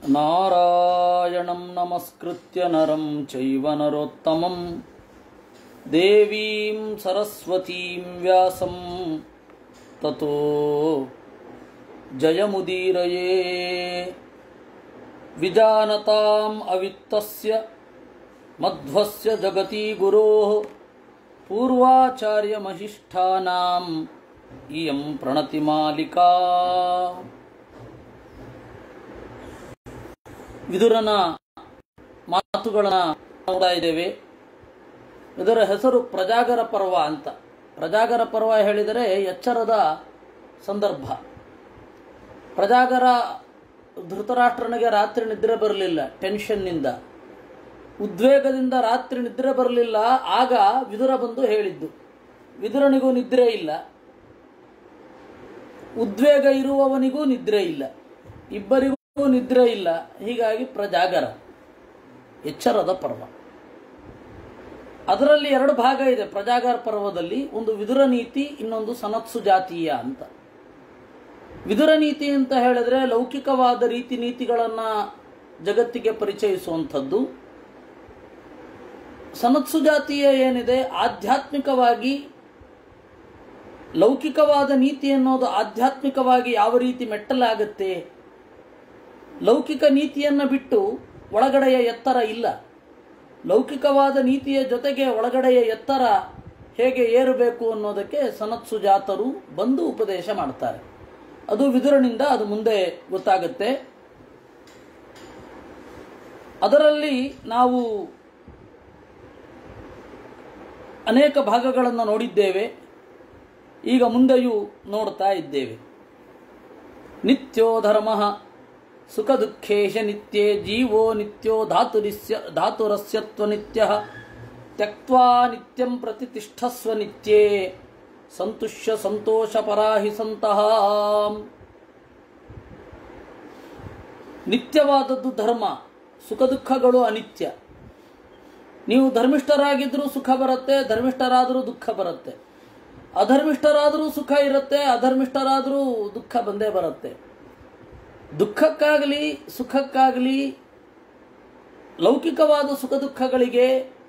ನಾರಾಯಣಂ ನಮಸ್ಕೃತ್ಯ ನರಂ ಚೈವ ನರೋತ್ತಮಂ ದೇವೀಂ ಸರಸ್ವತೀಂ ವ್ಯಾಸಂ ತತೋ ಜಯಮುದೀರಯೇ ವಿಜಾನತಾಂ ಅವಿತ್ತಸ್ಯ ಮಧ್ವಸ್ಯ ಜಗತಿ ಗುರೋಃ ಪೂರ್ವಾಚಾರ್ಯಮಹಿಷ್ಠಾನಾಂ ಇಯಂ ಪ್ರಣತಿಮಾಲಿಕಾ ವಿದುರನ ಮಾತುಗಳನ್ನ ನೋಡ್ತಾ ಇದ್ದೇವೆ ಇದರ ಹೆಸರು ಪ್ರಜಾಗರ ಪರ್ವ ಅಂತ ಪ್ರಜಾಗರ ಪರ್ವ ಹೇಳಿದರೆ ಎಚ್ಚರದ ಸಂದರ್ಭ ಪ್ರಜಾಗರ ಧೃತರಾಷ್ಟ್ರನಿಗೆ ರಾತ್ರಿ ನಿದ್ರೆ ಬರಲಿಲ್ಲ ಟೆನ್ಷನ್ನಿಂದ ಉದ್ವೇಗದಿಂದ ರಾತ್ರಿ ನಿದ್ರೆ ಬರಲಿಲ್ಲ ಆಗ ವಿದುರ ಬಂದು ಹೇಳಿದ್ದು ವಿದುರನಿಗೂ ನಿದ್ರೆ ಇಲ್ಲ ಉದ್ವೇಗ ಇರುವವನಿಗೂ ನಿದ್ರೆ ಇಲ್ಲ ಇಬ್ಬರಿಗೂ ನಿದ್ರೆ ಇಲ್ಲ ಹೀಗಾಗಿ ಪ್ರಜಾಗರ ಎಚ್ಚರದ ಪರ್ವ ಅದರಲ್ಲಿ ಎರಡು ಭಾಗ ಇದೆ ಪ್ರಜಾಗರ ಪರ್ವದಲ್ಲಿ ಒಂದು ವಿದುರ ನೀತಿ ಇನ್ನೊಂದು ಸನತ್ಸು ಜಾತೀಯ ಅಂತ ವಿದುರ ನೀತಿ ಅಂತ ಹೇಳಿದ್ರೆ ಲೌಕಿಕವಾದ ರೀತಿ ನೀತಿಗಳನ್ನು ಜಗತ್ತಿಗೆ ಪರಿಚಯಿಸುವಂಥದ್ದು ಸನತ್ಸು ಜಾತೀಯ ಏನಿದೆ ಆಧ್ಯಾತ್ಮಿಕವಾಗಿ ಲೌಕಿಕವಾದ ನೀತಿ ಅನ್ನೋದು ಆಧ್ಯಾತ್ಮಿಕವಾಗಿ ಯಾವ ರೀತಿ ಮೆಟ್ಟಲಾಗುತ್ತೆ ಲೌಕಿಕ ನೀತಿಯನ್ನು ಬಿಟ್ಟು ಒಳಗಡೆಯ ಎತ್ತರ ಇಲ್ಲ ಲೌಕಿಕವಾದ ನೀತಿಯ ಜೊತೆಗೆ ಒಳಗಡೆಯ ಎತ್ತರ ಹೇಗೆ ಏರಬೇಕು ಅನ್ನೋದಕ್ಕೆ ಸನತ್ಸು ಜಾತರು ಬಂದು ಉಪದೇಶ ಮಾಡ್ತಾರೆ ಅದು ವಿದುರನಿಂದ ಅದು ಮುಂದೆ ಗೊತ್ತಾಗುತ್ತೆ ಅದರಲ್ಲಿ ನಾವು ಅನೇಕ ಭಾಗಗಳನ್ನು ನೋಡಿದ್ದೇವೆ ಈಗ ಮುಂದೆಯೂ ನೋಡ್ತಾ ಇದ್ದೇವೆ ನಿತ್ಯೋ ಧರ್ಮ ಸುಖ ದುಃಖೇಶ ನಿತ್ಯೇ ಜೀವೋ ನಿತ್ಯೋ ಧಾತುರಿಸ್ಯ ಧಾತುರಸ್ಯತ್ವ ನಿತ್ಯ ತ್ಯಕ್ವಾ ನಿತ್ಯಂ ಪ್ರತಿಷ್ಠಸ್ವ ನಿತ್ಯೇ ಸಂತುಷ್ಯ ಸಂತೋಷ ಪರಾಹಿ ಸಂತಹ ನಿತ್ಯವಾದದ್ದು ಧರ್ಮ ಸುಖ ದುಃಖಗಳು ಅನಿತ್ಯ ನೀವು ಧರ್ಮಿಷ್ಠರಾಗಿದ್ರೂ ಸುಖ ಬರುತ್ತೆ ಧರ್ಮಿಷ್ಠರಾದರೂ ದುಃಖ ಬರುತ್ತೆ ಅಧರ್ಮಿಷ್ಠರಾದರೂ ಸುಖ ಇರುತ್ತೆ ಅಧರ್ಮಿಷ್ಠರಾದರೂ ದುಃಖ ಬಂದೇ ಬರುತ್ತೆ ದುಃಖಕ್ಕಾಗಲಿ ಸುಖಕ್ಕಾಗಲಿ ಲೌಕಿಕವಾದ ಸುಖ ದುಃಖಗಳಿಗೆ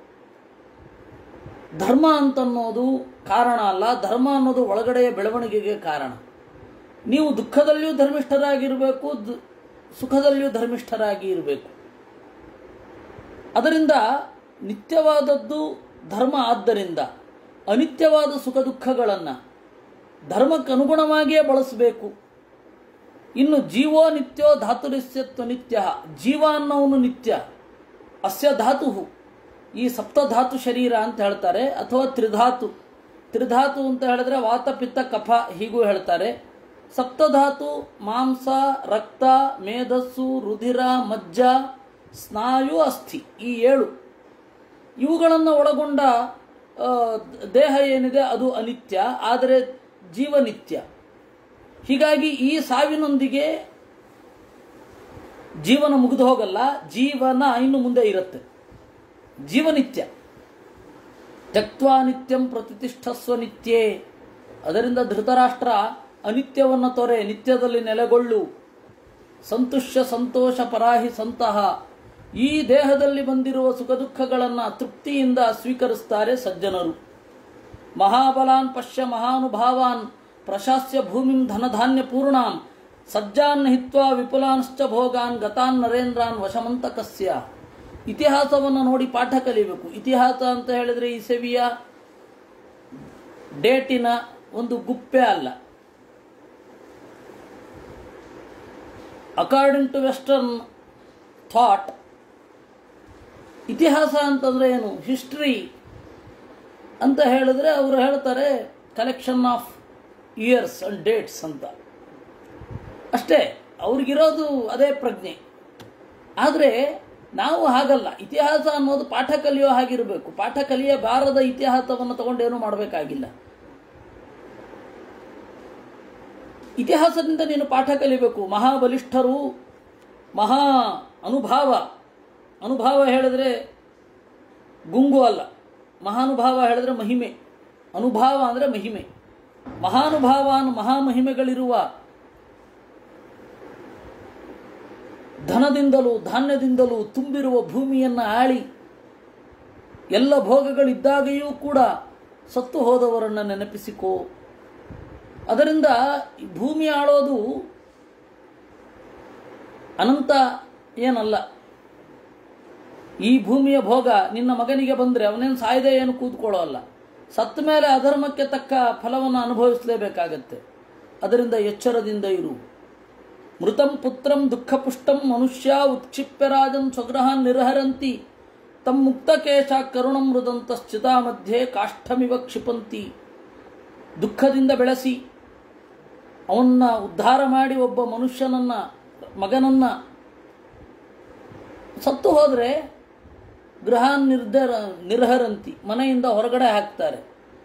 ಧರ್ಮ ಅಂತನ್ನೋದು ಕಾರಣ ಅಲ್ಲ ಧರ್ಮ ಅನ್ನೋದು ಒಳಗಡೆಯ ಬೆಳವಣಿಗೆಗೆ ಕಾರಣ ನೀವು ದುಃಖದಲ್ಲಿಯೂ ಧರ್ಮಿಷ್ಠರಾಗಿರಬೇಕು ಸುಖದಲ್ಲಿಯೂ ಧರ್ಮಿಷ್ಠರಾಗಿ ಇರಬೇಕು ಅದರಿಂದ ನಿತ್ಯವಾದದ್ದು ಧರ್ಮ ಆದ್ದರಿಂದ ಅನಿತ್ಯವಾದ ಸುಖ ದುಃಖಗಳನ್ನು ಧರ್ಮಕ್ಕೆ ಅನುಗುಣವಾಗಿಯೇ ಬಳಸಬೇಕು ಇನ್ನು ಜೀವೋ ನಿತ್ಯೋ ಧಾತುರಿಸ್ಯತ್ವ ನಿತ್ಯ ಜೀವ ಅನ್ನೋನು ನಿತ್ಯ ಅಸ್ಯ ಧಾತು ಈ ಸಪ್ತಧಾತು ಶರೀರ ಅಂತ ಹೇಳ್ತಾರೆ ಅಥವಾ ತ್ರಿಧಾತು ತ್ರಿಧಾತು ಅಂತ ಹೇಳಿದ್ರೆ ವಾತ ಪಿತ್ತ ಕಫ ಹೀಗೂ ಹೇಳ್ತಾರೆ ಸಪ್ತಧಾತು ಮಾಂಸ ರಕ್ತ ಮೇಧಸ್ಸು ರುಧಿರ ಮಜ್ಜ ಸ್ನಾಯು ಅಸ್ಥಿ ಈ ಏಳು ಇವುಗಳನ್ನು ಒಳಗೊಂಡ ದೇಹ ಏನಿದೆ ಅದು ಅನಿತ್ಯ ಆದರೆ ಜೀವನಿತ್ಯ ಹೀಗಾಗಿ ಈ ಸಾವಿನೊಂದಿಗೆ ಜೀವನ ಮುಗಿದು ಹೋಗಲ್ಲ ಜೀವನ ಇನ್ನು ಮುಂದೆ ಇರುತ್ತೆ ಜೀವನಿತ್ಯ ತ್ಯಕ್ವಾ ನಿತ್ಯಂ ಪ್ರತಿಷ್ಠಸ್ವ ನಿತ್ಯೇ ಅದರಿಂದ ಧೃತರಾಷ್ಟ್ರ ಅನಿತ್ಯವನ್ನು ತೊರೆ ನಿತ್ಯದಲ್ಲಿ ನೆಲೆಗೊಳ್ಳು ಸಂತುಷ್ಯ ಸಂತೋಷ ಪರಾಹಿ ಸಂತಹ ಈ ದೇಹದಲ್ಲಿ ಬಂದಿರುವ ಸುಖ ದುಃಖಗಳನ್ನು ತೃಪ್ತಿಯಿಂದ ಸ್ವೀಕರಿಸ್ತಾರೆ ಸಜ್ಜನರು ಮಹಾಬಲಾನ್ ಪಶ್ಯ ಮಹಾನುಭಾವಾನ್ ಪ್ರಶಾಸ್ಯ ಭೂಮಿಂ ಧನಧಾನ್ಯ ಪೂರ್ಣಾಂ ಸಜ್ಜಾನ್ ಹಿತ್ವಾ ವಿಪುಲಾಂಶ್ಚ ಭೋಗಾನ್ ಗತಾನ್ ನರೇಂದ್ರಾನ್ ವಶಮಂತಕಸ್ಯ ಇತಿಹಾಸವನ್ನು ನೋಡಿ ಪಾಠ ಕಲಿಬೇಕು ಇತಿಹಾಸ ಅಂತ ಹೇಳಿದ್ರೆ ಈ ಸೆವಿಯ ಡೇಟಿನ ಒಂದು ಗುಪ್ಪೆ ಅಲ್ಲ ಅಕಾರ್ಡಿಂಗ್ ಟು ವೆಸ್ಟರ್ನ್ ಥಾಟ್ ಇತಿಹಾಸ ಅಂತಂದ್ರೆ ಏನು ಹಿಸ್ಟ್ರಿ ಅಂತ ಹೇಳಿದ್ರೆ ಅವರು ಹೇಳ್ತಾರೆ collection of years and dates ಅಂತ ಅಷ್ಟೇ ಅವ್ರಿಗಿರೋದು ಅದೇ ಪ್ರಜ್ಞೆ ಆದರೆ ನಾವು ಹಾಗಲ್ಲ ಇತಿಹಾಸ ಅನ್ನೋದು ಪಾಠ ಕಲಿಯೋ ಹಾಗಿರಬೇಕು ಪಾಠ ಕಲಿಯಬಾರದ ಇತಿಹಾಸವನ್ನು ತಗೊಂಡೇನು ಮಾಡಬೇಕಾಗಿಲ್ಲ ಇತಿಹಾಸದಿಂದ ನೀನು ಪಾಠ ಕಲಿಬೇಕು ಮಹಾಬಲಿಷ್ಠರು ಮಹಾ ಅನುಭಾವ ಅನುಭಾವ ಹೇಳಿದ್ರೆ ಗುಂಗು ಅಲ್ಲ ಮಹಾನುಭಾವ ಹೇಳಿದ್ರೆ ಮಹಿಮೆ ಅನುಭಾವ ಅಂದರೆ ಮಹಿಮೆ ಮಹಾನುಭಾವಾನ್ ಮಹಾಮಹಿಮೆಗಳಿರುವ ಧನದಿಂದಲೂ ಧಾನ್ಯದಿಂದಲೂ ತುಂಬಿರುವ ಭೂಮಿಯನ್ನು ಆಳಿ ಎಲ್ಲ ಭೋಗಗಳಿದ್ದಾಗೆಯೂ ಕೂಡ ಸತ್ತು ಹೋದವರನ್ನು ನೆನಪಿಸಿಕೋ ಅದರಿಂದ ಈ ಭೂಮಿ ಆಳೋದು ಅನಂತ ಏನಲ್ಲ ಈ ಭೂಮಿಯ ಭೋಗ ನಿನ್ನ ಮಗನಿಗೆ ಬಂದರೆ ಅವನೇನು ಸಾಯದೆ ಏನು ಕೂತ್ಕೊಳ್ಳೋಲ್ಲ ಸತ್ತ ಮೇಲೆ ಅಧರ್ಮಕ್ಕೆ ತಕ್ಕ ಫಲವನ್ನು ಅನುಭವಿಸಲೇಬೇಕಾಗತ್ತೆ ಅದರಿಂದ ಎಚ್ಚರದಿಂದ ಇರು ಮೃತಂ ಪುತ್ರಂ ದುಃಖಪುಷ್ಟಂ ಮನುಷ್ಯ ಉತ್ಕ್ಷಿಪ್ಯರಾಜನ್ ಸ್ವಗ್ರಹಾನ್ ನಿರ್ಹರಂತಿ ತಮ್ಮ ಮುಕ್ತಕೇಶ ಕರುಣಂ ಮೃದಂತಶ್ಚಿತಾ ಮಧ್ಯೆ ಕಾಷ್ಠಮಿವ ಕ್ಷಿಪಂತಿ ದುಃಖದಿಂದ ಬೆಳೆಸಿ ಅವನ್ನ ಉದ್ಧಾರ ಮಾಡಿ ಒಬ್ಬ ಮನುಷ್ಯನನ್ನ ಮಗನನ್ನ ಸತ್ತು ಹೋದರೆ ಗೃಹ ನಿರ್ಧರ ನಿರ್ಹರಂತಿ ಮನೆಯಿಂದ ಹೊರಗಡೆ ಹಾಕ್ತಾರೆ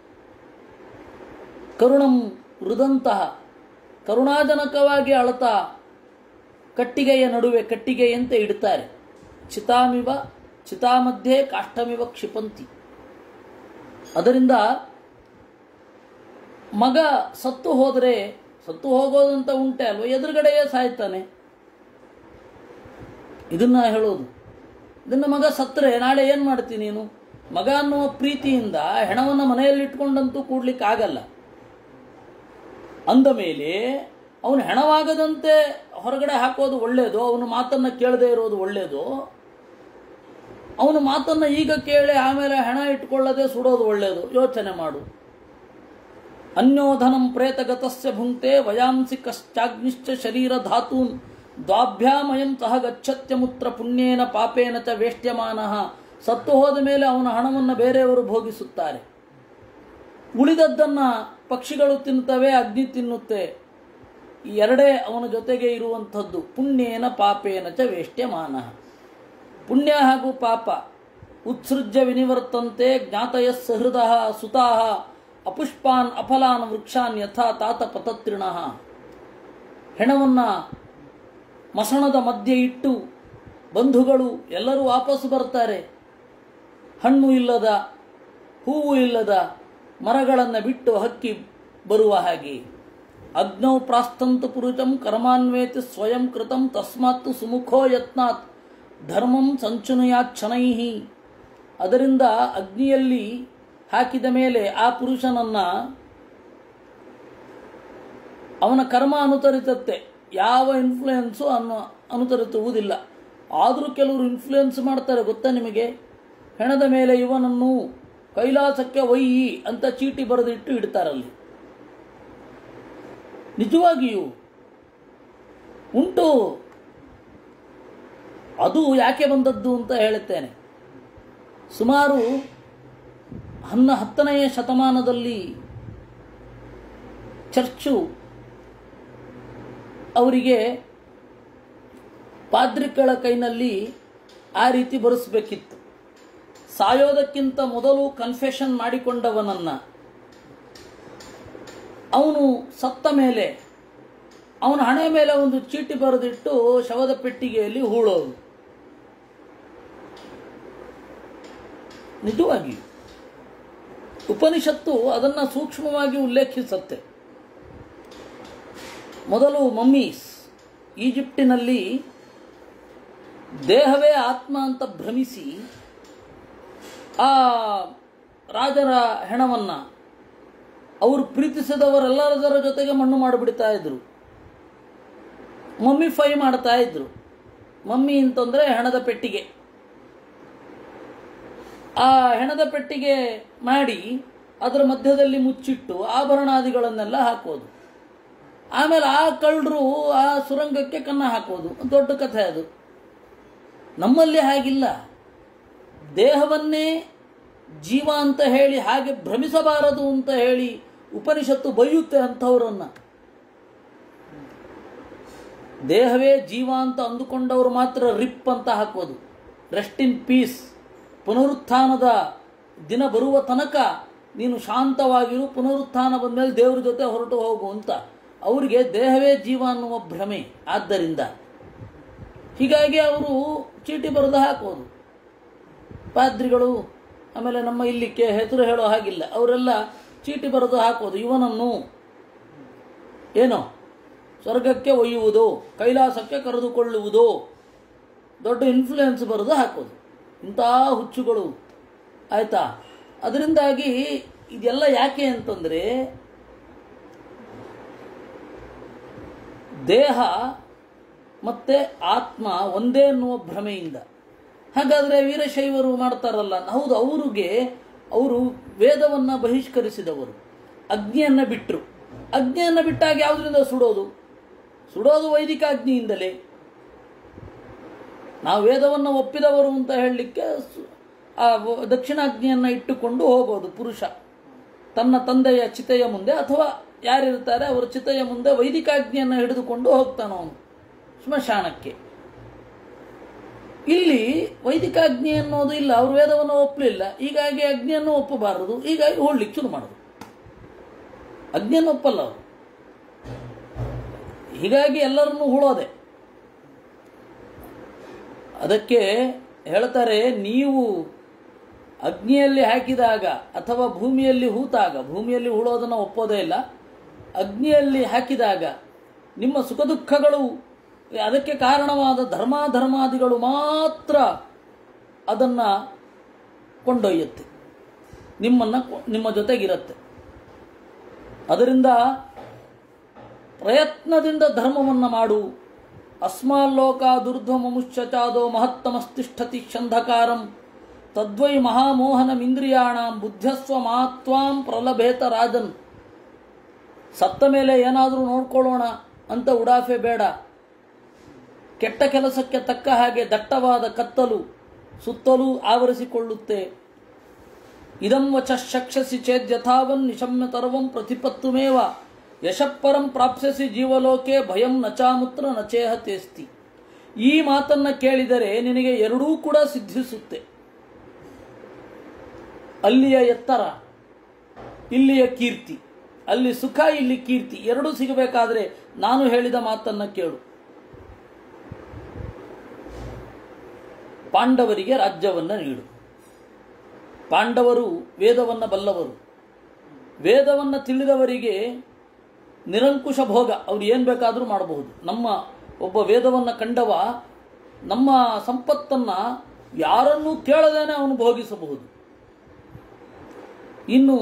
ಕರುಣಂ ಹೃದಂತಹ ಕರುಣಾಜನಕವಾಗಿ ಅಳತಾ ಕಟ್ಟಿಗೆಯ ನಡುವೆ ಕಟ್ಟಿಗೆಯಂತೆ ಇಡ್ತಾರೆ ಚಿತಾಮಿವ ಚಿತಾಮಧ್ಯೆ ಕಾಷ್ಟಮಿವ ಕ್ಷಿಪಂತಿ ಅದರಿಂದ ಮಗ ಸತ್ತು ಹೋದರೆ ಸತ್ತು ಹೋಗೋದಂತ ಉಂಟೆ ಅಲ್ವ ಎದುರುಗಡೆಯೇ ಸಾಯ್ತಾನೆ ಇದನ್ನ ಹೇಳೋದು ಇದನ್ನ ಮಗ ಸತ್ತರೆ ನಾಳೆ ಏನು ಮಾಡ್ತೀನಿ ನೀನು ಮಗ ಅನ್ನುವ ಪ್ರೀತಿಯಿಂದ ಹೆಣವನ್ನು ಮನೆಯಲ್ಲಿ ಇಟ್ಕೊಂಡಂತೂ ಕೂಡ್ಲಿಕ್ಕೆ ಆಗಲ್ಲ ಅಂದ ಮೇಲೆ ಅವನು ಹೆಣವಾಗದಂತೆ ಹೊರಗಡೆ ಹಾಕೋದು ಒಳ್ಳೆಯದು ಅವನ ಮಾತನ್ನ ಕೇಳದೆ ಇರೋದು ಒಳ್ಳೆಯದು ಅವನ ಮಾತನ್ನ ಈಗ ಕೇಳಿ ಆಮೇಲೆ ಹೆಣ ಇಟ್ಕೊಳ್ಳದೆ ಸುಡೋದು ಒಳ್ಳೆಯದು ಯೋಚನೆ ಮಾಡು ಅನ್ಯೋಧನಂ ಪ್ರೇತಗತಸ್ಯ ಭುಂಕ್ತೆ ವಯಾಂಸಿ ಕಶ್ಚಾಗ್ನಿಶ್ಚ ಶರೀರ ಧಾತೂನ್ ದ್ವಾಭ್ಯಾಮಯಂ ಸಹ ಗಚ್ಚತ್ಯಮುತ್ರ ಪುಣ್ಯೇನ ಪಾಪೇನ ಚ ವೇಷ್ಟ್ಯಮಾನಃ ಸತ್ತು ಹೋದ ಮೇಲೆ ಅವನ ಹಣವನ್ನು ಬೇರೆಯವರು ಭೋಗಿಸುತ್ತಾರೆ ಉಳಿದದ್ದನ್ನ ಪಕ್ಷಿಗಳು ತಿನ್ನುತ್ತವೆ ಅಗ್ನಿ ತಿನ್ನುತ್ತೆ ಈ ಎರಡೇ ಅವನ ಜೊತೆಗೆ ಇರುವಂಥದ್ದು ಪುಣ್ಯೇನ ಪಾಪೇನ ಚ ವೇಷ್ಟ್ಯಮಾನ ಪುಣ್ಯ ಹಾಗೂ ಪಾಪ ಉತ್ಸೃಜ್ಯ ವಿನಿವರ್ತಂತೆ ಜ್ಞಾತಯ ಸಹೃದ ಸುತಾ ಅಪುಷ್ಪಾನ್ ಅಫಲಾನ್ ವೃಕ್ಷಾನ್ ಯಥಾ ತಾತ ಪತತ್ರಿಣ ಹೆಣವನ್ನ ಮಸಣದ ಮಧ್ಯೆ ಇಟ್ಟು ಬಂಧುಗಳು ಎಲ್ಲರೂ ವಾಪಸ್ ಬರ್ತಾರೆ ಹಣ್ಣು ಇಲ್ಲದ ಹೂವು ಇಲ್ಲದ ಮರಗಳನ್ನು ಬಿಟ್ಟು ಹಕ್ಕಿ ಬರುವ ಹಾಗೆ ಅಗ್ನೌ ಪ್ರಾಸ್ತಂತು ಪುರುಷಂ ಕರ್ಮಾನ್ವೇತಿ ಸ್ವಯಂ ಕೃತಂ ತಸ್ಮಾತ್ ಸುಮುಖೋ ಯತ್ನಾತ್ ಧರ್ಮಂ ಸಂಚುನಯಾತ್ ಶನೈಹಿ ಅದರಿಂದ ಅಗ್ನಿಯಲ್ಲಿ ಹಾಕಿದ ಮೇಲೆ ಆ ಪುರುಷನನ್ನ ಅವನ ಕರ್ಮ ಅನುತರಿತತ್ತೆ ಯಾವ ಇನ್ಫ್ಲುಯೆನ್ಸು ಅನ್ನು ಅನುತರಿಸುವುದಿಲ್ಲ ಆದರೂ ಕೆಲವರು ಇನ್ಫ್ಲುಯೆನ್ಸ್ ಮಾಡ್ತಾರೆ ಗೊತ್ತಾ ನಿಮಗೆ ಹೆಣದ ಮೇಲೆ ಇವನನ್ನು ಕೈಲಾಸಕ್ಕೆ ಒಯ್ಯಿ ಅಂತ ಚೀಟಿ ಬರೆದಿಟ್ಟು ಇಡ್ತಾರಲ್ಲಿ ನಿಜವಾಗಿಯೂ ಉಂಟು ಅದು ಯಾಕೆ ಬಂದದ್ದು ಅಂತ ಹೇಳುತ್ತೇನೆ ಸುಮಾರು ಹನ್ನ ಹತ್ತನೆಯ ಶತಮಾನದಲ್ಲಿ ಚರ್ಚು ಅವರಿಗೆ ಪಾದ್ರಿಗಳ ಕೈನಲ್ಲಿ ಆ ರೀತಿ ಬರೆಸಬೇಕಿತ್ತು ಸಾಯೋದಕ್ಕಿಂತ ಮೊದಲು ಕನ್ಫೆಷನ್ ಮಾಡಿಕೊಂಡವನನ್ನ ಅವನು ಸತ್ತ ಮೇಲೆ ಅವನ ಹಣೆ ಮೇಲೆ ಒಂದು ಚೀಟಿ ಬರೆದಿಟ್ಟು ಶವದ ಪೆಟ್ಟಿಗೆಯಲ್ಲಿ ಹೂಳೋದು ನಿಜವಾಗಿ ಉಪನಿಷತ್ತು ಅದನ್ನು ಸೂಕ್ಷ್ಮವಾಗಿ ಉಲ್ಲೇಖಿಸುತ್ತೆ ಮೊದಲು ಮಮ್ಮೀಸ್ ಈಜಿಪ್ಟಿನಲ್ಲಿ ದೇಹವೇ ಆತ್ಮ ಅಂತ ಭ್ರಮಿಸಿ ಆ ರಾಜರ ಹೆಣವನ್ನು ಅವರು ಪ್ರೀತಿಸಿದವರೆಲ್ಲದರ ಜೊತೆಗೆ ಮಣ್ಣು ಮಾಡಿಬಿಡ್ತಾ ಇದ್ರು ಮಮ್ಮಿಫೈ ಮಾಡ್ತಾ ಇದ್ರು ಮಮ್ಮಿ ಅಂತಂದರೆ ಹೆಣದ ಪೆಟ್ಟಿಗೆ ಆ ಹೆಣದ ಪೆಟ್ಟಿಗೆ ಮಾಡಿ ಅದರ ಮಧ್ಯದಲ್ಲಿ ಮುಚ್ಚಿಟ್ಟು ಆಭರಣಾದಿಗಳನ್ನೆಲ್ಲ ಹಾಕೋದು ಆಮೇಲೆ ಆ ಕಳ್ಳರು ಆ ಸುರಂಗಕ್ಕೆ ಕನ್ನ ಹಾಕೋದು ದೊಡ್ಡ ಕಥೆ ಅದು ನಮ್ಮಲ್ಲಿ ಹಾಗಿಲ್ಲ ದೇಹವನ್ನೇ ಜೀವ ಅಂತ ಹೇಳಿ ಹಾಗೆ ಭ್ರಮಿಸಬಾರದು ಅಂತ ಹೇಳಿ ಉಪನಿಷತ್ತು ಬೈಯುತ್ತೆ ಅಂಥವರನ್ನ ದೇಹವೇ ಜೀವ ಅಂತ ಅಂದುಕೊಂಡವರು ಮಾತ್ರ ರಿಪ್ ಅಂತ ಹಾಕೋದು ರೆಸ್ಟ್ ಇನ್ ಪೀಸ್ ಪುನರುತ್ಥಾನದ ದಿನ ಬರುವ ತನಕ ನೀನು ಶಾಂತವಾಗಿರು ಪುನರುತ್ಥಾನ ಬಂದಮೇಲೆ ದೇವ್ರ ಜೊತೆ ಹೊರಟು ಹೋಗು ಅಂತ ಅವರಿಗೆ ದೇಹವೇ ಜೀವ ಅನ್ನುವ ಭ್ರಮೆ ಆದ್ದರಿಂದ ಹೀಗಾಗಿ ಅವರು ಚೀಟಿ ಬರೆದು ಹಾಕೋದು ಪಾದ್ರಿಗಳು ಆಮೇಲೆ ನಮ್ಮ ಇಲ್ಲಿಕ್ಕೆ ಹೆಸರು ಹೇಳೋ ಹಾಗಿಲ್ಲ ಅವರೆಲ್ಲ ಚೀಟಿ ಬರೆದು ಹಾಕೋದು ಇವನನ್ನು ಏನೋ ಸ್ವರ್ಗಕ್ಕೆ ಒಯ್ಯುವುದು ಕೈಲಾಸಕ್ಕೆ ಕರೆದುಕೊಳ್ಳುವುದು ದೊಡ್ಡ ಇನ್ಫ್ಲೂಯೆನ್ಸ್ ಬರೋದು ಹಾಕೋದು ಇಂಥ ಹುಚ್ಚುಗಳು ಆಯ್ತಾ ಅದರಿಂದಾಗಿ ಇದೆಲ್ಲ ಯಾಕೆ ಅಂತಂದರೆ ದೇಹ ಮತ್ತೆ ಆತ್ಮ ಒಂದೇ ಅನ್ನುವ ಭ್ರಮೆಯಿಂದ ಹಾಗಾದರೆ ವೀರಶೈವರು ಮಾಡ್ತಾರಲ್ಲ ಹೌದು ಅವರಿಗೆ ಅವರು ವೇದವನ್ನು ಬಹಿಷ್ಕರಿಸಿದವರು ಅಗ್ನಿಯನ್ನು ಬಿಟ್ಟರು ಅಗ್ನಿಯನ್ನು ಬಿಟ್ಟಾಗ ಯಾವುದರಿಂದ ಸುಡೋದು ಸುಡೋದು ವೈದಿಕ ಅಗ್ನಿಯಿಂದಲೇ ನಾವು ವೇದವನ್ನು ಒಪ್ಪಿದವರು ಅಂತ ಹೇಳಲಿಕ್ಕೆ ಸು- ಆ ವ- ದಕ್ಷಿಣಾಗ್ನಿಯನ್ನು ಇಟ್ಟುಕೊಂಡು ಹೋಗೋದು ಪುರುಷ ತನ್ನ ತಂದೆಯ ಚಿತೆಯ ಮುಂದೆ ಅಥವಾ ಯಾರಿರ್ತಾರೆ ಅವರ ಚಿತೆಯ ಮುಂದೆ ವೈದಿಕಾಗ್ನಿಯನ್ನು ಹಿಡಿದುಕೊಂಡು ಹೋಗ್ತಾನೆ ಅವನು ಸ್ಮಶಾನಕ್ಕೆ ಇಲ್ಲಿ ವೈದಿಕಾಗ್ನಿ ಅನ್ನೋದು ಇಲ್ಲ ಅವರು ವೇದವನ್ನು ಒಪ್ಪಲಿಲ್ಲ ಹೀಗಾಗಿ ಅಗ್ನಿಯನ್ನು ಒಪ್ಪಬಾರದು ಹೀಗಾಗಿ ಹೋಗ್ಲಿಕ್ಕೆ ಶುರು ಮಾಡೋದು ಅಗ್ನಿಯನ್ನು ಒಪ್ಪಲ್ಲ ಅವರು ಹೀಗಾಗಿ ಎಲ್ಲರನ್ನೂ ಹೂಳೋದೆ ಅದಕ್ಕೆ ಹೇಳ್ತಾರೆ ನೀವು ಅಗ್ನಿಯಲ್ಲಿ ಹಾಕಿದಾಗ ಅಥವಾ ಭೂಮಿಯಲ್ಲಿ ಹೂತಾಗ ಭೂಮಿಯಲ್ಲಿ ಹೂಳೋದನ್ನು ಒಪ್ಪೋದೇ ಇಲ್ಲ ಅಗ್ನಿಯಲ್ಲಿ ಹಾಕಿದಾಗ ನಿಮ್ಮ ಸುಖ ದುಃಖಗಳು ಅದಕ್ಕೆ ಕಾರಣವಾದ ಧರ್ಮಾಧರ್ಮಾದಿಗಳು ಮಾತ್ರ ಅದನ್ನು ಕೊಂಡೊಯ್ಯುತ್ತೆ ನಿಮ್ಮನ್ನು ಕೊ- ನಿಮ್ಮ ಜೊತೆಗಿರುತ್ತೆ ಅದರಿಂದ ಪ್ರಯತ್ನದಿಂದ ಧರ್ಮವನ್ನು ಮಾಡು ಅಸ್ಮಾಲ್ಲೋಕ ದುರ್ಧ್ವಮುಶ್ಚಾದೋ ಮಹತ್ತಮಸ್ತಿಷ್ಠತಿ ಛಂದಕಾರಂ ತದ್ವೈ ಮಹಾಮೋಹನಮಿಂದ್ರಿಯಾಣಂ ಬುದ್ಧಸ್ವ ಮಾತ್ವಾಂ ಪ್ರಲಭೇತ ರಾಜನ್ ಸತ್ತ ಮೇಲೆ ಏನಾದರೂ ನೋಡ್ಕೊಳ್ಳೋಣ ಅಂತ ಉಡಾಫೆ ಬೇಡ ಕೆಟ್ಟ ಕೆಲಸಕ್ಕೆ ತಕ್ಕ ಹಾಗೆ ದಟ್ಟವಾದ ಕತ್ತಲು ಸುತ್ತಲೂ ಆವರಿಸಿಕೊಳ್ಳುತ್ತೆ ಇದಂ ವಚ ಶಕ್ಷಸಿ ಚೇದ್ ಯಥಾವನ್ ನಿಶಮ್ಯ ತರ್ವಂ ಪ್ರತಿಪತ್ತುಮೇವ ಯಶಪ್ಪರಂ ಪ್ರಾಪ್ಸ್ಯಸಿ ಜೀವಲೋಕೆ ಭಯಂ ನಚಾಮುತ್ರ ನಚೇಹತೇಸ್ತಿ ಈ ಮಾತನ್ನ ಕೇಳಿದರೆ ನಿನಗೆ ಎರಡೂ ಕೂಡ ಸಿದ್ಧಿಸುತ್ತೆ ಅಲ್ಲಿಯ ಎತ್ತರ ಇಲ್ಲಿಯ ಕೀರ್ತಿ ಅಲ್ಲಿ ಸುಖ ಇಲ್ಲಿ ಕೀರ್ತಿ ಎರಡೂ ಸಿಗಬೇಕಾದ್ರೆ ನಾನು ಹೇಳಿದ ಮಾತನ್ನ ಕೇಳು ಪಾಂಡವರಿಗೆ ರಾಜ್ಯವನ್ನ ನೀಡು ಪಾಂಡವರು ವೇದವನ್ನು ಬಲ್ಲವರು ವೇದವನ್ನು ತಿಳಿದವರಿಗೆ ನಿರಂಕುಶ ಭೋಗ ಅವ್ರು ಏನು ಬೇಕಾದರೂ ಮಾಡಬಹುದು ನಮ್ಮ ಒಬ್ಬ ವೇದವನ್ನು ಕಂಡವ ನಮ್ಮ ಸಂಪತ್ತನ್ನು ಯಾರನ್ನೂ ಕೇಳದೇನೆ ಅವನು ಭೋಗಿಸಬಹುದು ಇನ್ನು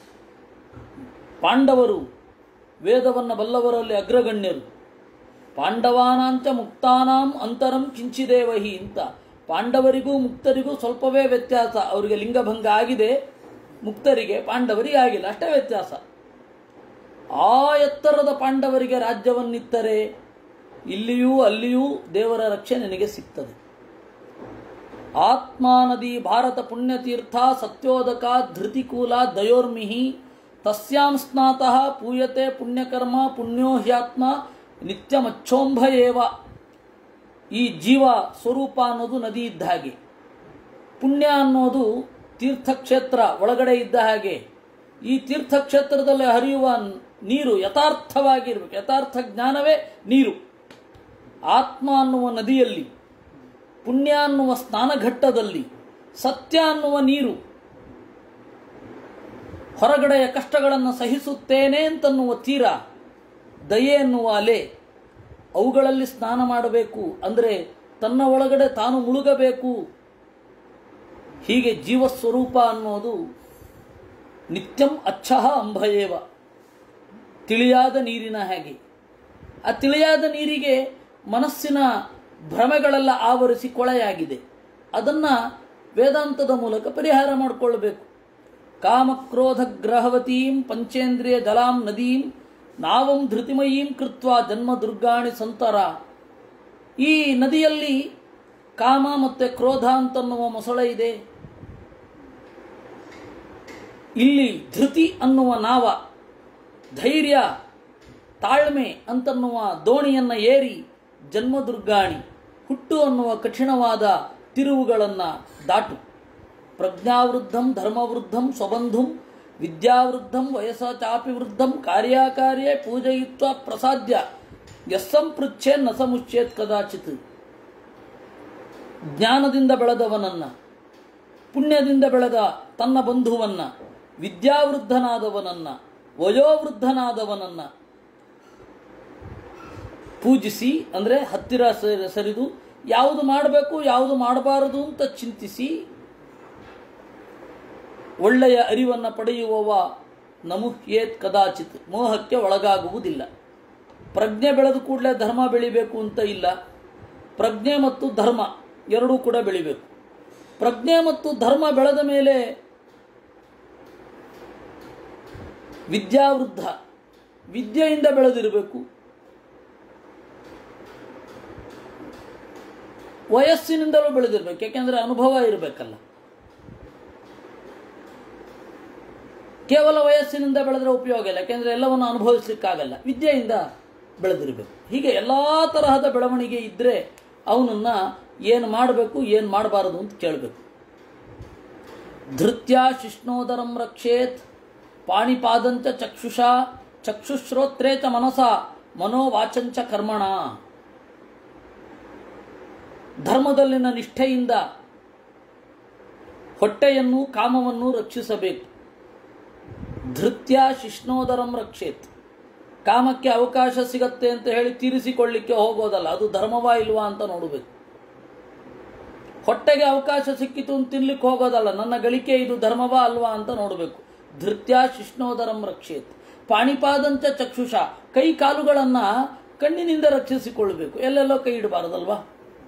ಪಾಂಡವರು ವೇದವನ್ನು ಬಲ್ಲವರಲ್ಲಿ ಅಗ್ರಗಣ್ಯರು ಪಾಂಡವಾನಾಂಚ ಮುಕ್ತಾನಾಂ ಅಂತರಂ ಕಿಂಚಿದೇವಹಿ ಅಂತ ಪಾಂಡವರಿಗೂ ಮುಕ್ತರಿಗೂ ಸ್ವಲ್ಪವೇ ವ್ಯತ್ಯಾಸ ಅವರಿಗೆ ಲಿಂಗಭಂಗ ಆಗಿದೆ ಮುಕ್ತರಿಗೆ ಪಾಂಡವರಿಗೆ ಆಗಿಲ್ಲ ಅಷ್ಟೇ ವ್ಯತ್ಯಾಸ ಆ ಎತ್ತರದ ಪಾಂಡವರಿಗೆ ರಾಜ್ಯವನ್ನಿತ್ತರೆ ಇಲ್ಲಿಯೂ ಅಲ್ಲಿಯೂ ದೇವರ ರಕ್ಷೆ ನಿನಗೆ ಸಿಗ್ತದೆ ಆತ್ಮಾನದಿ ಭಾರತ ಪುಣ್ಯತೀರ್ಥ ಸತ್ಯೋದಕ ಧೃತಿಕೂಲ ದಯೋರ್ಮಿಹಿ ತಸ್ಯಾಂ ಸ್ನಾತಃ ಪೂಯತೆ ಪುಣ್ಯಕರ್ಮ ಪುಣ್ಯೋ ಹ್ಯಾತ್ಮ ನಿತ್ಯಮಚ್ಚೋಂಭ ಏವ ಈ ಜೀವ ಸ್ವರೂಪ ಅನ್ನೋದು ನದಿ ಇದ್ದ ಹಾಗೆ ಪುಣ್ಯ ಅನ್ನೋದು ತೀರ್ಥಕ್ಷೇತ್ರ ಒಳಗಡೆ ಇದ್ದ ಹಾಗೆ ಈ ತೀರ್ಥಕ್ಷೇತ್ರದಲ್ಲಿ ಹರಿಯುವ ನೀರು ಯಥಾರ್ಥವಾಗಿರ್ಬೇಕು ಯಥಾರ್ಥ ಜ್ಞಾನವೇ ನೀರು ಆತ್ಮ ಅನ್ನುವ ನದಿಯಲ್ಲಿ ಪುಣ್ಯ ಅನ್ನುವ ಸ್ನಾನಘಟ್ಟದಲ್ಲಿ ಸತ್ಯ ಅನ್ನುವ ನೀರು ಹೊರಗಡೆಯ ಕಷ್ಟಗಳನ್ನು ಸಹಿಸುತ್ತೇನೆ ಅಂತನ್ನುವ ತೀರ ದಯೆ ಎನ್ನುವ ಅಲೆ ಅವುಗಳಲ್ಲಿ ಸ್ನಾನ ಮಾಡಬೇಕು ಅಂದರೆ ತನ್ನ ಒಳಗಡೆ ತಾನು ಮುಳುಗಬೇಕು ಹೀಗೆ ಜೀವಸ್ವರೂಪ ಅನ್ನೋದು ನಿತ್ಯಂ ಅಚ್ಚಹ ಅಂಭಯೇವ ತಿಳಿಯಾದ ನೀರಿನ ಹಾಗೆ ಆ ತಿಳಿಯಾದ ನೀರಿಗೆ ಮನಸ್ಸಿನ ಭ್ರಮೆಗಳೆಲ್ಲ ಆವರಿಸಿ ಕೊಳೆಯಾಗಿದೆ ಅದನ್ನು ವೇದಾಂತದ ಮೂಲಕ ಪರಿಹಾರ ಮಾಡಿಕೊಳ್ಬೇಕು ಕಾಮಕ್ರೋಧ ಗ್ರಹವತೀಂ ಪಂಚೇಂದ್ರಿಯ ಜಲಾಂ ನದೀಂ ನಾವಂ ಧೃತಿಮಯೀಂ ಕೃತ್ವ ಜನ್ಮ ದುರ್ಗಾಣಿ ಸಂತರ ಈ ನದಿಯಲ್ಲಿ ಕಾಮ ಮತ್ತು ಕ್ರೋಧ ಅಂತನ್ನುವ ಮೊಸಳೆ ಇದೆ ಇಲ್ಲಿ ಧೃತಿ ಅನ್ನುವ ನಾವ ಧೈರ್ಯ ತಾಳ್ಮೆ ಅಂತನ್ನುವ ದೋಣಿಯನ್ನು ಏರಿ ಜನ್ಮದುರ್ಗಾಣಿ ಹುಟ್ಟು ಅನ್ನುವ ಕಠಿಣವಾದ ತಿರುವುಗಳನ್ನು ದಾಟು ಪ್ರಜ್ಞಾವೃದ್ಧಂ ಧರ್ಮವೃದ್ಧಂ ಸ್ವಬಂಧುಂ ವಿದ್ಯಾವೃದ್ಧಂ ವಯಸ್ಸ ಚಾಪಿ ವೃದ್ಧಂ ಕಾರ್ಯಕಾರ್ಯೇ ಪೂಜಯಿತ್ವ ಪ್ರಸಾದ್ಯ ಯಸ್ಸಂ ಪೃಚ್ಛೇನ್ ನ ಸಮುಚ್ಚೇತ್ ಕದಾಚಿತ್ ಜ್ಞಾನದಿಂದ ಬೆಳೆದವನನ್ನ ಪುಣ್ಯದಿಂದ ಬೆಳೆದ ತನ್ನ ಬಂಧುವನ್ನ ವಿದ್ಯಾವೃದ್ಧನಾದವನನ್ನ ವಯೋವೃದ್ಧನಾದವನನ್ನ ಪೂಜಿಸಿ ಅಂದರೆ ಹತ್ತಿರ ಸರಿ- ಸರಿದು ಯಾವುದು ಮಾಡಬೇಕು ಯಾವುದು ಮಾಡಬಾರದು ಅಂತ ಚಿಂತಿಸಿ ಒಳ್ಳೆಯ ಅರಿವನ್ನು ಪಡೆಯುವವ ನಮುಹ್ಯೇತ್ ಕದಾಚಿತ್ ಮೋಹಕ್ಕೆ ಒಳಗಾಗುವುದಿಲ್ಲ ಪ್ರಜ್ಞೆ ಬೆಳೆದ ಕೂಡಲೇ ಧರ್ಮ ಬೆಳಿಬೇಕು ಅಂತ ಇಲ್ಲ ಪ್ರಜ್ಞೆ ಮತ್ತು ಧರ್ಮ ಎರಡೂ ಕೂಡ ಬೆಳಿಬೇಕು ಪ್ರಜ್ಞೆ ಮತ್ತು ಧರ್ಮ ಬೆಳೆದ ಮೇಲೆ ವಿದ್ಯಾವೃದ್ಧ ವಿದ್ಯೆಯಿಂದ ಬೆಳೆದಿರಬೇಕು ವಯಸ್ಸಿನಿಂದಲೂ ಬೆಳೆದಿರ್ಬೇಕು ಯಾಕೆಂದ್ರೆ ಅನುಭವ ಇರಬೇಕಲ್ಲ ಕೇವಲ ವಯಸ್ಸಿನಿಂದ ಬೆಳೆದ್ರೆ ಉಪಯೋಗ ಇಲ್ಲ ಯಾಕೆಂದ್ರೆ ಎಲ್ಲವನ್ನು ಅನುಭವಿಸ್ಲಿಕ್ಕಾಗಲ್ಲ ವಿದ್ಯೆಯಿಂದ ಬೆಳೆದಿರಬೇಕು ಹೀಗೆ ಎಲ್ಲ ತರಹದ ಬೆಳವಣಿಗೆ ಇದ್ದರೆ ಅವನನ್ನ ಏನು ಮಾಡಬೇಕು ಏನು ಮಾಡಬಾರದು ಅಂತ ಕೇಳಬೇಕು ಧೃತ್ಯ ಶಿಷ್ಣೋದರಂ ರಕ್ಷೇತ್ ಪಾಣಿಪಾದಂಚ ಚಕ್ಷುಷ ಚಕ್ಷುಶ್ರೋತ್ರೇ ಚ ಮನಸ ಮನೋವಾಚಂಚ ಕರ್ಮಣ ಧರ್ಮದಲ್ಲಿನ ನಿಷ್ಠೆಯಿಂದ ಹೊಟ್ಟೆಯನ್ನು ಕಾಮವನ್ನು ರಕ್ಷಿಸಬೇಕು ಧೃತ್ಯ ಶಿಷ್ಣೋದರಂ ರಕ್ಷೇತ್ ಕಾಮಕ್ಕೆ ಅವಕಾಶ ಸಿಗತ್ತೆ ಅಂತ ಹೇಳಿ ತೀರಿಸಿಕೊಳ್ಳಿಕ್ಕೆ ಹೋಗೋದಲ್ಲ ಅದು ಧರ್ಮವಾ ಇಲ್ವಾ ಅಂತ ನೋಡಬೇಕು ಹೊಟ್ಟೆಗೆ ಅವಕಾಶ ಸಿಕ್ಕಿತು ಅಂತ ತಿನ್ಲಿಕ್ಕೆ ಹೋಗೋದಲ್ಲ ನನ್ನ ಗಳಿಕೆ ಇದು ಧರ್ಮವಾ ಅಲ್ವಾ ಅಂತ ನೋಡಬೇಕು ಧೃತ್ಯ ಶಿಷ್ಣೋದರಂ ರಕ್ಷೇತ್ ಪಾಣಿಪಾದಂಚ ಚಕ್ಷುಷ ಕೈ ಕಾಲುಗಳನ್ನ ಕಣ್ಣಿನಿಂದ ರಕ್ಷಿಸಿಕೊಳ್ಳಬೇಕು ಎಲ್ಲೆಲ್ಲೋ ಕೈ ಇಡಬಾರದಲ್ವಾ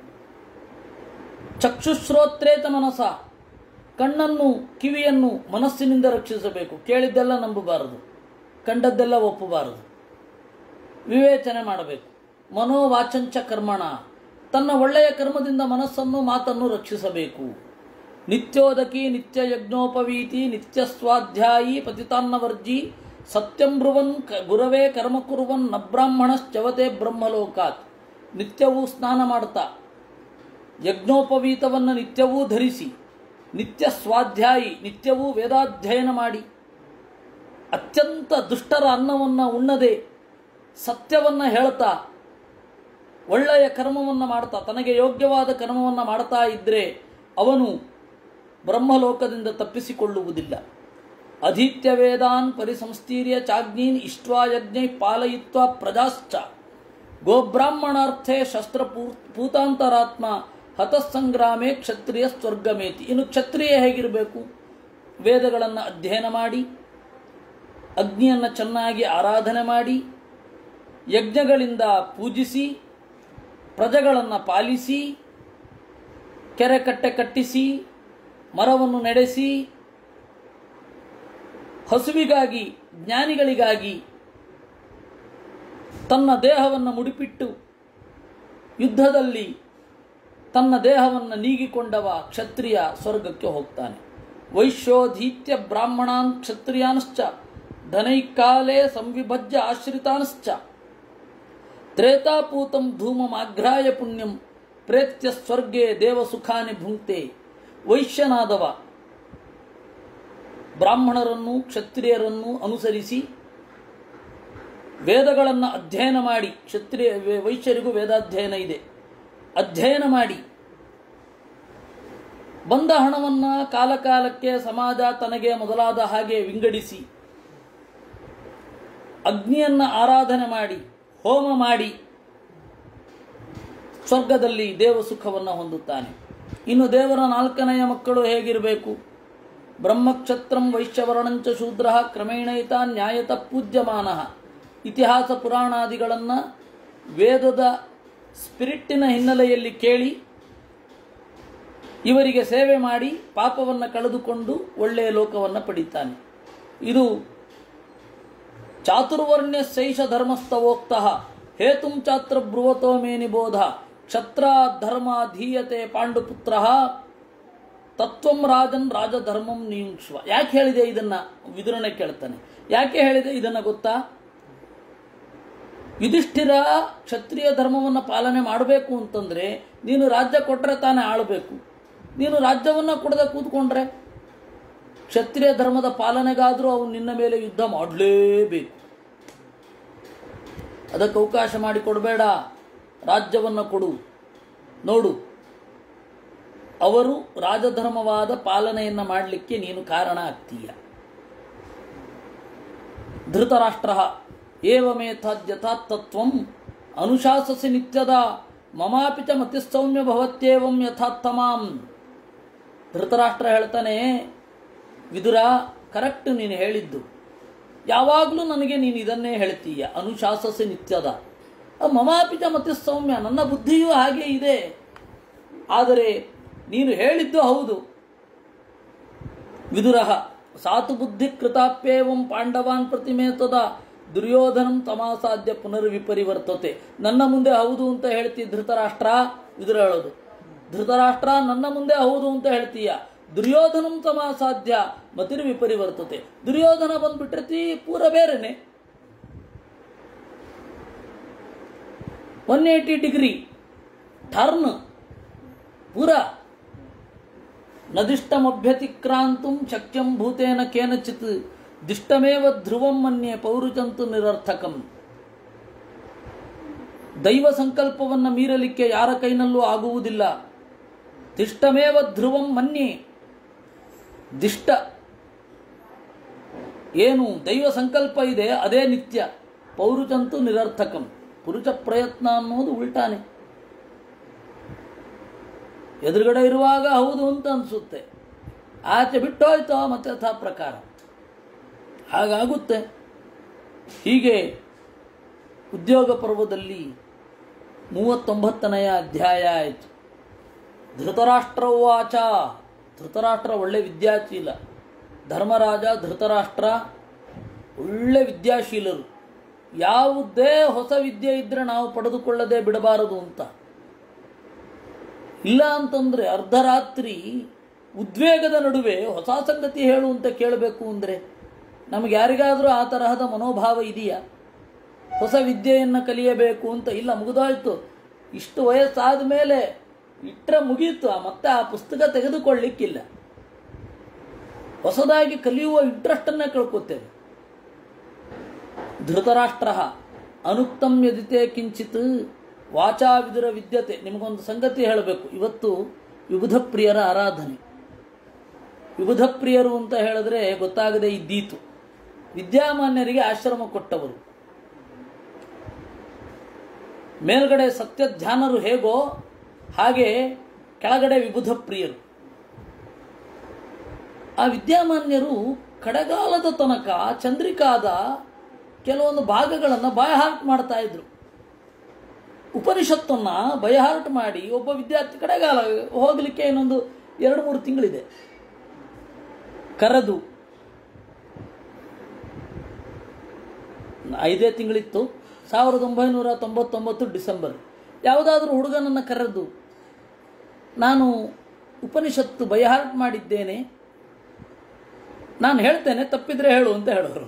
ಚಕ್ಷುಶ್ರೋತ್ರೇತ ಮನಸ ಕಣ್ಣನ್ನು ಕಿವಿಯನ್ನು ಮನಸ್ಸಿನಿಂದ ರಕ್ಷಿಸಬೇಕು ಕೇಳಿದ್ದೆಲ್ಲ ನಂಬಬಾರದು ಕಂಡದ್ದೆಲ್ಲ ಒಪ್ಪಬಾರದು ವಿವೇಚನೆ ಮಾಡಬೇಕು ಮನೋವಾಚಂಚ ಕರ್ಮಣ ತನ್ನ ಒಳ್ಳೆಯ ಕರ್ಮದಿಂದ ಮನಸ್ಸನ್ನು ಮಾತನ್ನು ರಕ್ಷಿಸಬೇಕು ನಿತ್ಯೋದಕಿ ನಿತ್ಯ ಯಜ್ಞೋಪವೀತಿ ನಿತ್ಯ ಸ್ವಾಧ್ಯಾಯಿ ಪತಿತಾನ್ನವರ್ಜಿ ಸತ್ಯಂ ಬ್ರುವನ್ ಕ- ಗುರವೇ ಕರ್ಮ ಕುರುವನ್ ನ ಬ್ರಾಹ್ಮಣಶ್ಚವತೆ ಬ್ರಹ್ಮಲೋಕಾತ್ ನಿತ್ಯವೂ ಸ್ನಾನ ಮಾಡ್ತಾ ಯಜ್ಞೋಪವೀತವನ್ನು ನಿತ್ಯವೂ ಧರಿಸಿ ನಿತ್ಯ ಸ್ವಾಧ್ಯಾಯಿ ನಿತ್ಯವೂ ವೇದಾಧ್ಯಯನ ಮಾಡಿ ಅತ್ಯಂತ ದುಷ್ಟರ ಅನ್ನವನ್ನು ಉಣ್ಣದೆ ಸತ್ಯವನ್ನು ಹೇಳ್ತಾ ಒಳ್ಳೆಯ ಕರ್ಮವನ್ನು ಮಾಡ್ತಾ ತನಗೆ ಯೋಗ್ಯವಾದ ಕರ್ಮವನ್ನು ಮಾಡ್ತಾ ಇದ್ದರೆ ಅವನು ಬ್ರಹ್ಮಲೋಕದಿಂದ ತಪ್ಪಿಸಿಕೊಳ್ಳುವುದಿಲ್ಲ ಅಧೀತ್ಯ ವೇದಾನ್ ಪರಿಸಂಸ್ಥೀರ್ಯ ಚಾಗ್ನೀನ್ ಇಷ್ಟ್ವಾ ಯಜ್ಞೈ ಪಾಲಯಿತ್ವ ಪ್ರಜಾಶ್ಚ ಗೋಬ್ರಾಹ್ಮಣಾರ್ಥೆ ಶಸ್ತ್ರ ಪೂತಾಂತರಾತ್ಮ ಹತಸಂಗ್ರಾಮೇ ಕ್ಷತ್ರಿಯ ಸ್ವರ್ಗಮೇತಿ ಇನ್ನು ಕ್ಷತ್ರಿಯ ಹೇಗಿರಬೇಕು ವೇದಗಳನ್ನು ಅಧ್ಯಯನ ಮಾಡಿ ಅಗ್ನಿಯನ್ನು ಚೆನ್ನಾಗಿ ಆರಾಧನೆ ಮಾಡಿ ಯಜ್ಞಗಳಿಂದ ಪೂಜಿಸಿ ಪ್ರಜೆಗಳನ್ನು ಪಾಲಿಸಿ ಕೆರೆ ಕಟ್ಟೆ ಕಟ್ಟಿಸಿ ಮರವನ್ನು ನಡೆಸಿ ಹಸುವಿಗಾಗಿ ಜ್ಞಾನಿಗಳಿಗಾಗಿ ತನ್ನ ದೇಹವನ್ನು ಮುಡಿಪಿಟ್ಟು ಯುದ್ಧದಲ್ಲಿ ತನ್ನ ದೇಹವನ್ನು ನೀಗಿಕೊಂಡವ ಕ್ಷತ್ರಿಯ ಸ್ವರ್ಗಕ್ಕೆ ಹೋಗ್ತಾನೆ ವೈಶ್ಯೋಧೀತ್ಯ ಬ್ರಾಹ್ಮಣಾನ್ ಕ್ಷತ್ರಿಯಾನ್ಶ್ಚ ಧನೈಕಾಲೇ ಸಂವಿಭಜ್ಯ ಆಶ್ರಿತಾನ್ಶ್ಚ ತ್ರೇತಾಪೂತಂ ಧೂಮಮಾಘ್ರಾಯ ಪುಣ್ಯಂ ಪ್ರೇತ್ಯ ಸ್ವರ್ಗೆ ದೇವಸುಖಾನಿ ಭುಂಕ್ತೆ ವೈಶ್ಯನಾದವ ಬ್ರಾಹ್ಮಣರನ್ನು ಕ್ಷತ್ರಿಯರನ್ನು ಅನುಸರಿಸಿ ವೇದಗಳನ್ನು ಅಧ್ಯಯನ ಮಾಡಿ ಕ್ಷತ್ರಿಯ ವೇ- ವೈಶ್ಯರಿಗೂ ವೇದಾಧ್ಯಯನ ಇದೆ ಅಧ್ಯಯನ ಮಾಡಿ ಬಂದ ಹಣವನ್ನು ಕಾಲಕಾಲಕ್ಕೆ ಸಮಾಜ ತನಗೆ ಮೊದಲಾದ ಹಾಗೆ ವಿಂಗಡಿಸಿ ಅಗ್ನಿಯನ್ನು ಆರಾಧನೆ ಮಾಡಿ ಹೋಮ ಮಾಡಿ ಸ್ವರ್ಗದಲ್ಲಿ ದೇವ ಸುಖವನ್ನು ಹೊಂದುತ್ತಾನೆ ಇನ್ನು ದೇವರ ನಾಲ್ಕನೆಯ ಮಕ್ಕಳು ಹೇಗಿರಬೇಕು ಬ್ರಹ್ಮಕ್ಷತ್ರಂ ವೈಶ್ಯವರ್ಣಂಚ ಶೂದ್ರ ಕ್ರಮೇಣಯಿತ ನ್ಯಾಯತ ಪೂಜ್ಯಮಾನ ಇತಿಹಾಸ ಪುರಾಣಾದಿಗಳನ್ನು ವೇದದ ಸ್ಪಿರಿಟ್ಟಿನ ಹಿನ್ನೆಲೆಯಲ್ಲಿ ಕೇಳಿ ಇವರಿಗೆ ಸೇವೆ ಮಾಡಿ ಪಾಪವನ್ನು ಕಳೆದುಕೊಂಡು ಒಳ್ಳೆಯ ಲೋಕವನ್ನು ಪಡಿತಾನೆ ಇದು ಚಾತುರ್ವರ್ಣ್ಯ ಶೈಷ ಧರ್ಮಸ್ಥವೋಕ್ತ ಹೇತುಂ ಚಾತ್ರ ಬ್ರುವತೋ ಮೇ ನಿಬೋಧ ಕ್ಷತ್ರ ಧರ್ಮ ಧೀಯತೆ ಪಾಂಡುಪುತ್ರ ತತ್ವಂ ರಾಜನ್ ರಾಜಧರ್ಮಂ ನಿಯುಂಕ್ಷ್ವ ಯಾಕೆ ಹೇಳಿದೆ ಇದನ್ನ ವಿದುರನೆ ಕೇಳ್ತಾನೆ ಯಾಕೆ ಹೇಳಿದೆ ಇದನ್ನ ಗೊತ್ತಾ ಯುಧಿಷ್ಠಿರ ಕ್ಷತ್ರಿಯ ಧರ್ಮವನ್ನು ಪಾಲನೆ ಮಾಡಬೇಕು ಅಂತಂದ್ರೆ ನೀನು ರಾಜ್ಯ ಕೊಟ್ಟರೆ ತಾನೇ ಆಳಬೇಕು ನೀನು ರಾಜ್ಯವನ್ನು ಕೊಡದೆ ಕೂತ್ಕೊಂಡ್ರೆ ಕ್ಷತ್ರಿಯ ಧರ್ಮದ ಪಾಲನೆಗಾದರೂ ಅವನು ನಿನ್ನ ಮೇಲೆ ಯುದ್ಧ ಮಾಡಲೇಬೇಕು ಅದಕ್ಕೆ ಅವಕಾಶ ಮಾಡಿಕೊಡಬೇಡ ರಾಜ್ಯವನ್ನು ಕೊಡು ನೋಡು ಅವರು ರಾಜಧರ್ಮವಾದ ಪಾಲನೆಯನ್ನು ಮಾಡಲಿಕ್ಕೆ ನೀನು ಕಾರಣ ಆಗ್ತೀಯ ಧೃತರಾಷ್ಟ್ರ ಏವಮೇಥಾದ್ಯಥಾತ್ತತ್ವಂ ಅನುಶಾಸಸಿ ನಿತ್ಯದ ಮಮಾಪಿ ಚ ಮತಿಸೌಮ್ಯ ಭವತ್ಯೇವಂ ಯಥಾತ್ತಮಾಂ ಧೃತರಾಷ್ಟ್ರ ಹೇಳ್ತಾನೆ ವಿದುರ ಕರೆಕ್ಟ್ ನೀನು ಹೇಳಿದ್ದು ಯಾವಾಗಲೂ ನನಗೆ ನೀನು ಇದನ್ನೇ ಹೇಳ್ತೀಯ ಅನುಶಾಸಸಿ ನಿತ್ಯದ ಅ ಮಮಾಪಿ ಚ ಮತಿಸೌಮ್ಯ ನನ್ನ ಬುದ್ಧಿಯೂ ಹಾಗೆ ಇದೆ ಆದರೆ ನೀನು ಹೇಳಿದ್ದು ಹೌದು ವಿದುರಃ ಸಾತು ಬುದ್ಧಿ ಕೃತಾಪ್ಯೇವಂ ಪಾಂಡವಾನ್ ಪ್ರತಿಮೇತದ ದುರ್ಯೋಧನಂ ತಮಾಸಾಧ್ಯ ಪುನರ್ವಿಪರಿವರ್ತತೆ ನನ್ನ ಮುಂದೆ ಹೌದು ಅಂತ ಹೇಳ್ತಿ ಧೃತರಾಷ್ಟ್ರ ವಿದುರ ಹೇಳೋದು ಧೃತರಾಷ್ಟ್ರ ನನ್ನ ಮುಂದೆ ಹೌದು ಅಂತ ಹೇಳ್ತೀಯ ದುರ್ಯೋಧನಂ ತಮಾಸಾಧ್ಯ ಮತಿರ್ ವಿಪರಿವರ್ತತೆ ದುರ್ಯೋಧನ ಬಂದ್ಬಿಟ್ಟಿರ್ತಿ ಪೂರ ಬೇರೆನೆ ಒನ್ ಏಯ್ಟಿ ಡಿಗ್ರಿ ಟರ್ನ್ ಪೂರ ನದಿಷ್ಟಮಭ್ಯತಿಕ್ರಾಂತು ಶಕ್ಯಂ ಭೂತೇನ ಕೇನಚಿತ್ ದಿಷ್ಟಮೇವ ಧ್ರುವಂ ಮನ್ಯೆ ಪೌರುಚಂತು ನಿರರ್ಥಕಂ ದೈವ ಸಂಕಲ್ಪವನ್ನು ಮೀರಲಿಕ್ಕೆ ಯಾರ ಕೈನಲ್ಲೂ ಆಗುವುದಿಲ್ಲ ದಿಷ್ಟಮೇವ ಧ್ರುವಂ ಮನ್ಯೆ ದಿಷ್ಟ ಏನು ದೈವ ಸಂಕಲ್ಪ ಇದೆ ಅದೇ ನಿತ್ಯ ಪೌರುಚಂತು ನಿರರ್ಥಕಂ ಪುರುಷ ಪ್ರಯತ್ನ ಅನ್ನೋದು ಉಲ್ಟಾನೆ ಎದುರುಗಡೆ ಇರುವಾಗ ಹೌದು ಅಂತ ಅನಿಸುತ್ತೆ ಆಚೆ ಬಿಟ್ಟೋಯ್ತೋ ಮತ್ತೆ ಯಥಾ ಪ್ರಕಾರ ಹಾಗಾಗುತ್ತೆ ಹೀಗೆ ಉದ್ಯೋಗ ಪರ್ವದಲ್ಲಿ ಮೂವತ್ತೊಂಬತ್ತನೆಯ ಅಧ್ಯಾಯ ಆಯಿತು ಧೃತರಾಷ್ಟ್ರವಾಚ ಧೃತರಾಷ್ಟ್ರ ಒಳ್ಳೆ ವಿದ್ಯಾಶೀಲ ಧರ್ಮರಾಜ ಧೃತರಾಷ್ಟ್ರ ಒಳ್ಳೆ ವಿದ್ಯಾಶೀಲರು ಯಾವುದೇ ಹೊಸ ವಿದ್ಯೆ ಇದ್ರೆ ನಾವು ಪಡೆದುಕೊಳ್ಳದೆ ಬಿಡಬಾರದು ಅಂತ ಇಲ್ಲ ಅಂತಂದ್ರೆ ಅರ್ಧರಾತ್ರಿ ಉದ್ವೇಗದ ನಡುವೆ ಹೊಸ ಸಂಗತಿ ಹೇಳು ಅಂತ ಕೇಳಬೇಕು ಅಂದರೆ ನಮಗೆ ಯಾರಿಗಾದರೂ ಆ ತರಹದ ಮನೋಭಾವ ಇದೆಯಾ ಹೊಸ ವಿದ್ಯೆಯನ್ನು ಕಲಿಯಬೇಕು ಅಂತ ಇಲ್ಲ ಮುಗಿದೋಯ್ತು ಇಷ್ಟು ವಯಸ್ಸಾದ ಮೇಲೆ ಇಟ್ಟರೆ ಮುಗೀತು ಮತ್ತೆ ಆ ಪುಸ್ತಕ ತೆಗೆದುಕೊಳ್ಳಿಕ್ಕಿಲ್ಲ ಹೊಸದಾಗಿ ಕಲಿಯುವ ಇಂಟ್ರೆಸ್ಟನ್ನೇ ಕಳ್ಕೊತೇವೆ ಧೃತರಾಷ್ಟ್ರ ಅನುಕ್ತಂ ಯದಿತೆ ಕಿಂಚಿತ್ ವಾಚಾವಿದುರ ವಿದ್ಯತೆ ನಿಮಗೊಂದು ಸಂಗತಿ ಹೇಳಬೇಕು ಇವತ್ತು ವಿಬುಧ ಪ್ರಿಯರ ಆರಾಧನೆ ವಿಬುಧ ಪ್ರಿಯರು ಅಂತ ಹೇಳಿದ್ರೆ ಗೊತ್ತಾಗದೆ ಇದ್ದೀತು ವಿದ್ಯಾಮಾನ್ಯರಿಗೆ ಆಶ್ರಮ ಕೊಟ್ಟವರು ಮೇಲ್ಗಡೆ ಸತ್ಯ ಧ್ಯಾನರು ಹೇಗೋ ಹಾಗೆ ಕೆಳಗಡೆ ವಿಬುಧ ಪ್ರಿಯರು ಆ ವಿದ್ಯಾಮಾನ್ಯರು ಕಡೆಗಾಲದ ತನಕ ಚಂದ್ರಿಕಾದ ಕೆಲವೊಂದು ಭಾಗಗಳನ್ನು ಬಾಯಹಾರ್ಟ್ ಮಾಡ್ತಾ ಇದ್ರು ಉಪನಿಷತ್ತನ್ನ ಬಯಹಾರ್ಟ್ ಮಾಡಿ ಒಬ್ಬ ವಿದ್ಯಾರ್ಥಿ ಕಡೆಗಾಲ ಹೋಗಲಿಕ್ಕೆ ಇನ್ನೊಂದು ಎರಡು ಮೂರು ತಿಂಗಳಿದೆ ಕರೆದು ಐದೇ ತಿಂಗಳಿತ್ತು ಸಾವಿರದ ಒಂಬೈನೂರ ತೊಂಬತ್ತೊಂಬತ್ತು ಡಿಸೆಂಬರ್ ಯಾವುದಾದ್ರೂ ಹುಡುಗನನ್ನು ಕರೆದು ನಾನು ಉಪನಿಷತ್ತು ಬಯಹಾರ್ಟ್ ಮಾಡಿದ್ದೇನೆ ನಾನು ಹೇಳ್ತೇನೆ ತಪ್ಪಿದ್ರೆ ಹೇಳು ಅಂತ ಹೇಳೋರು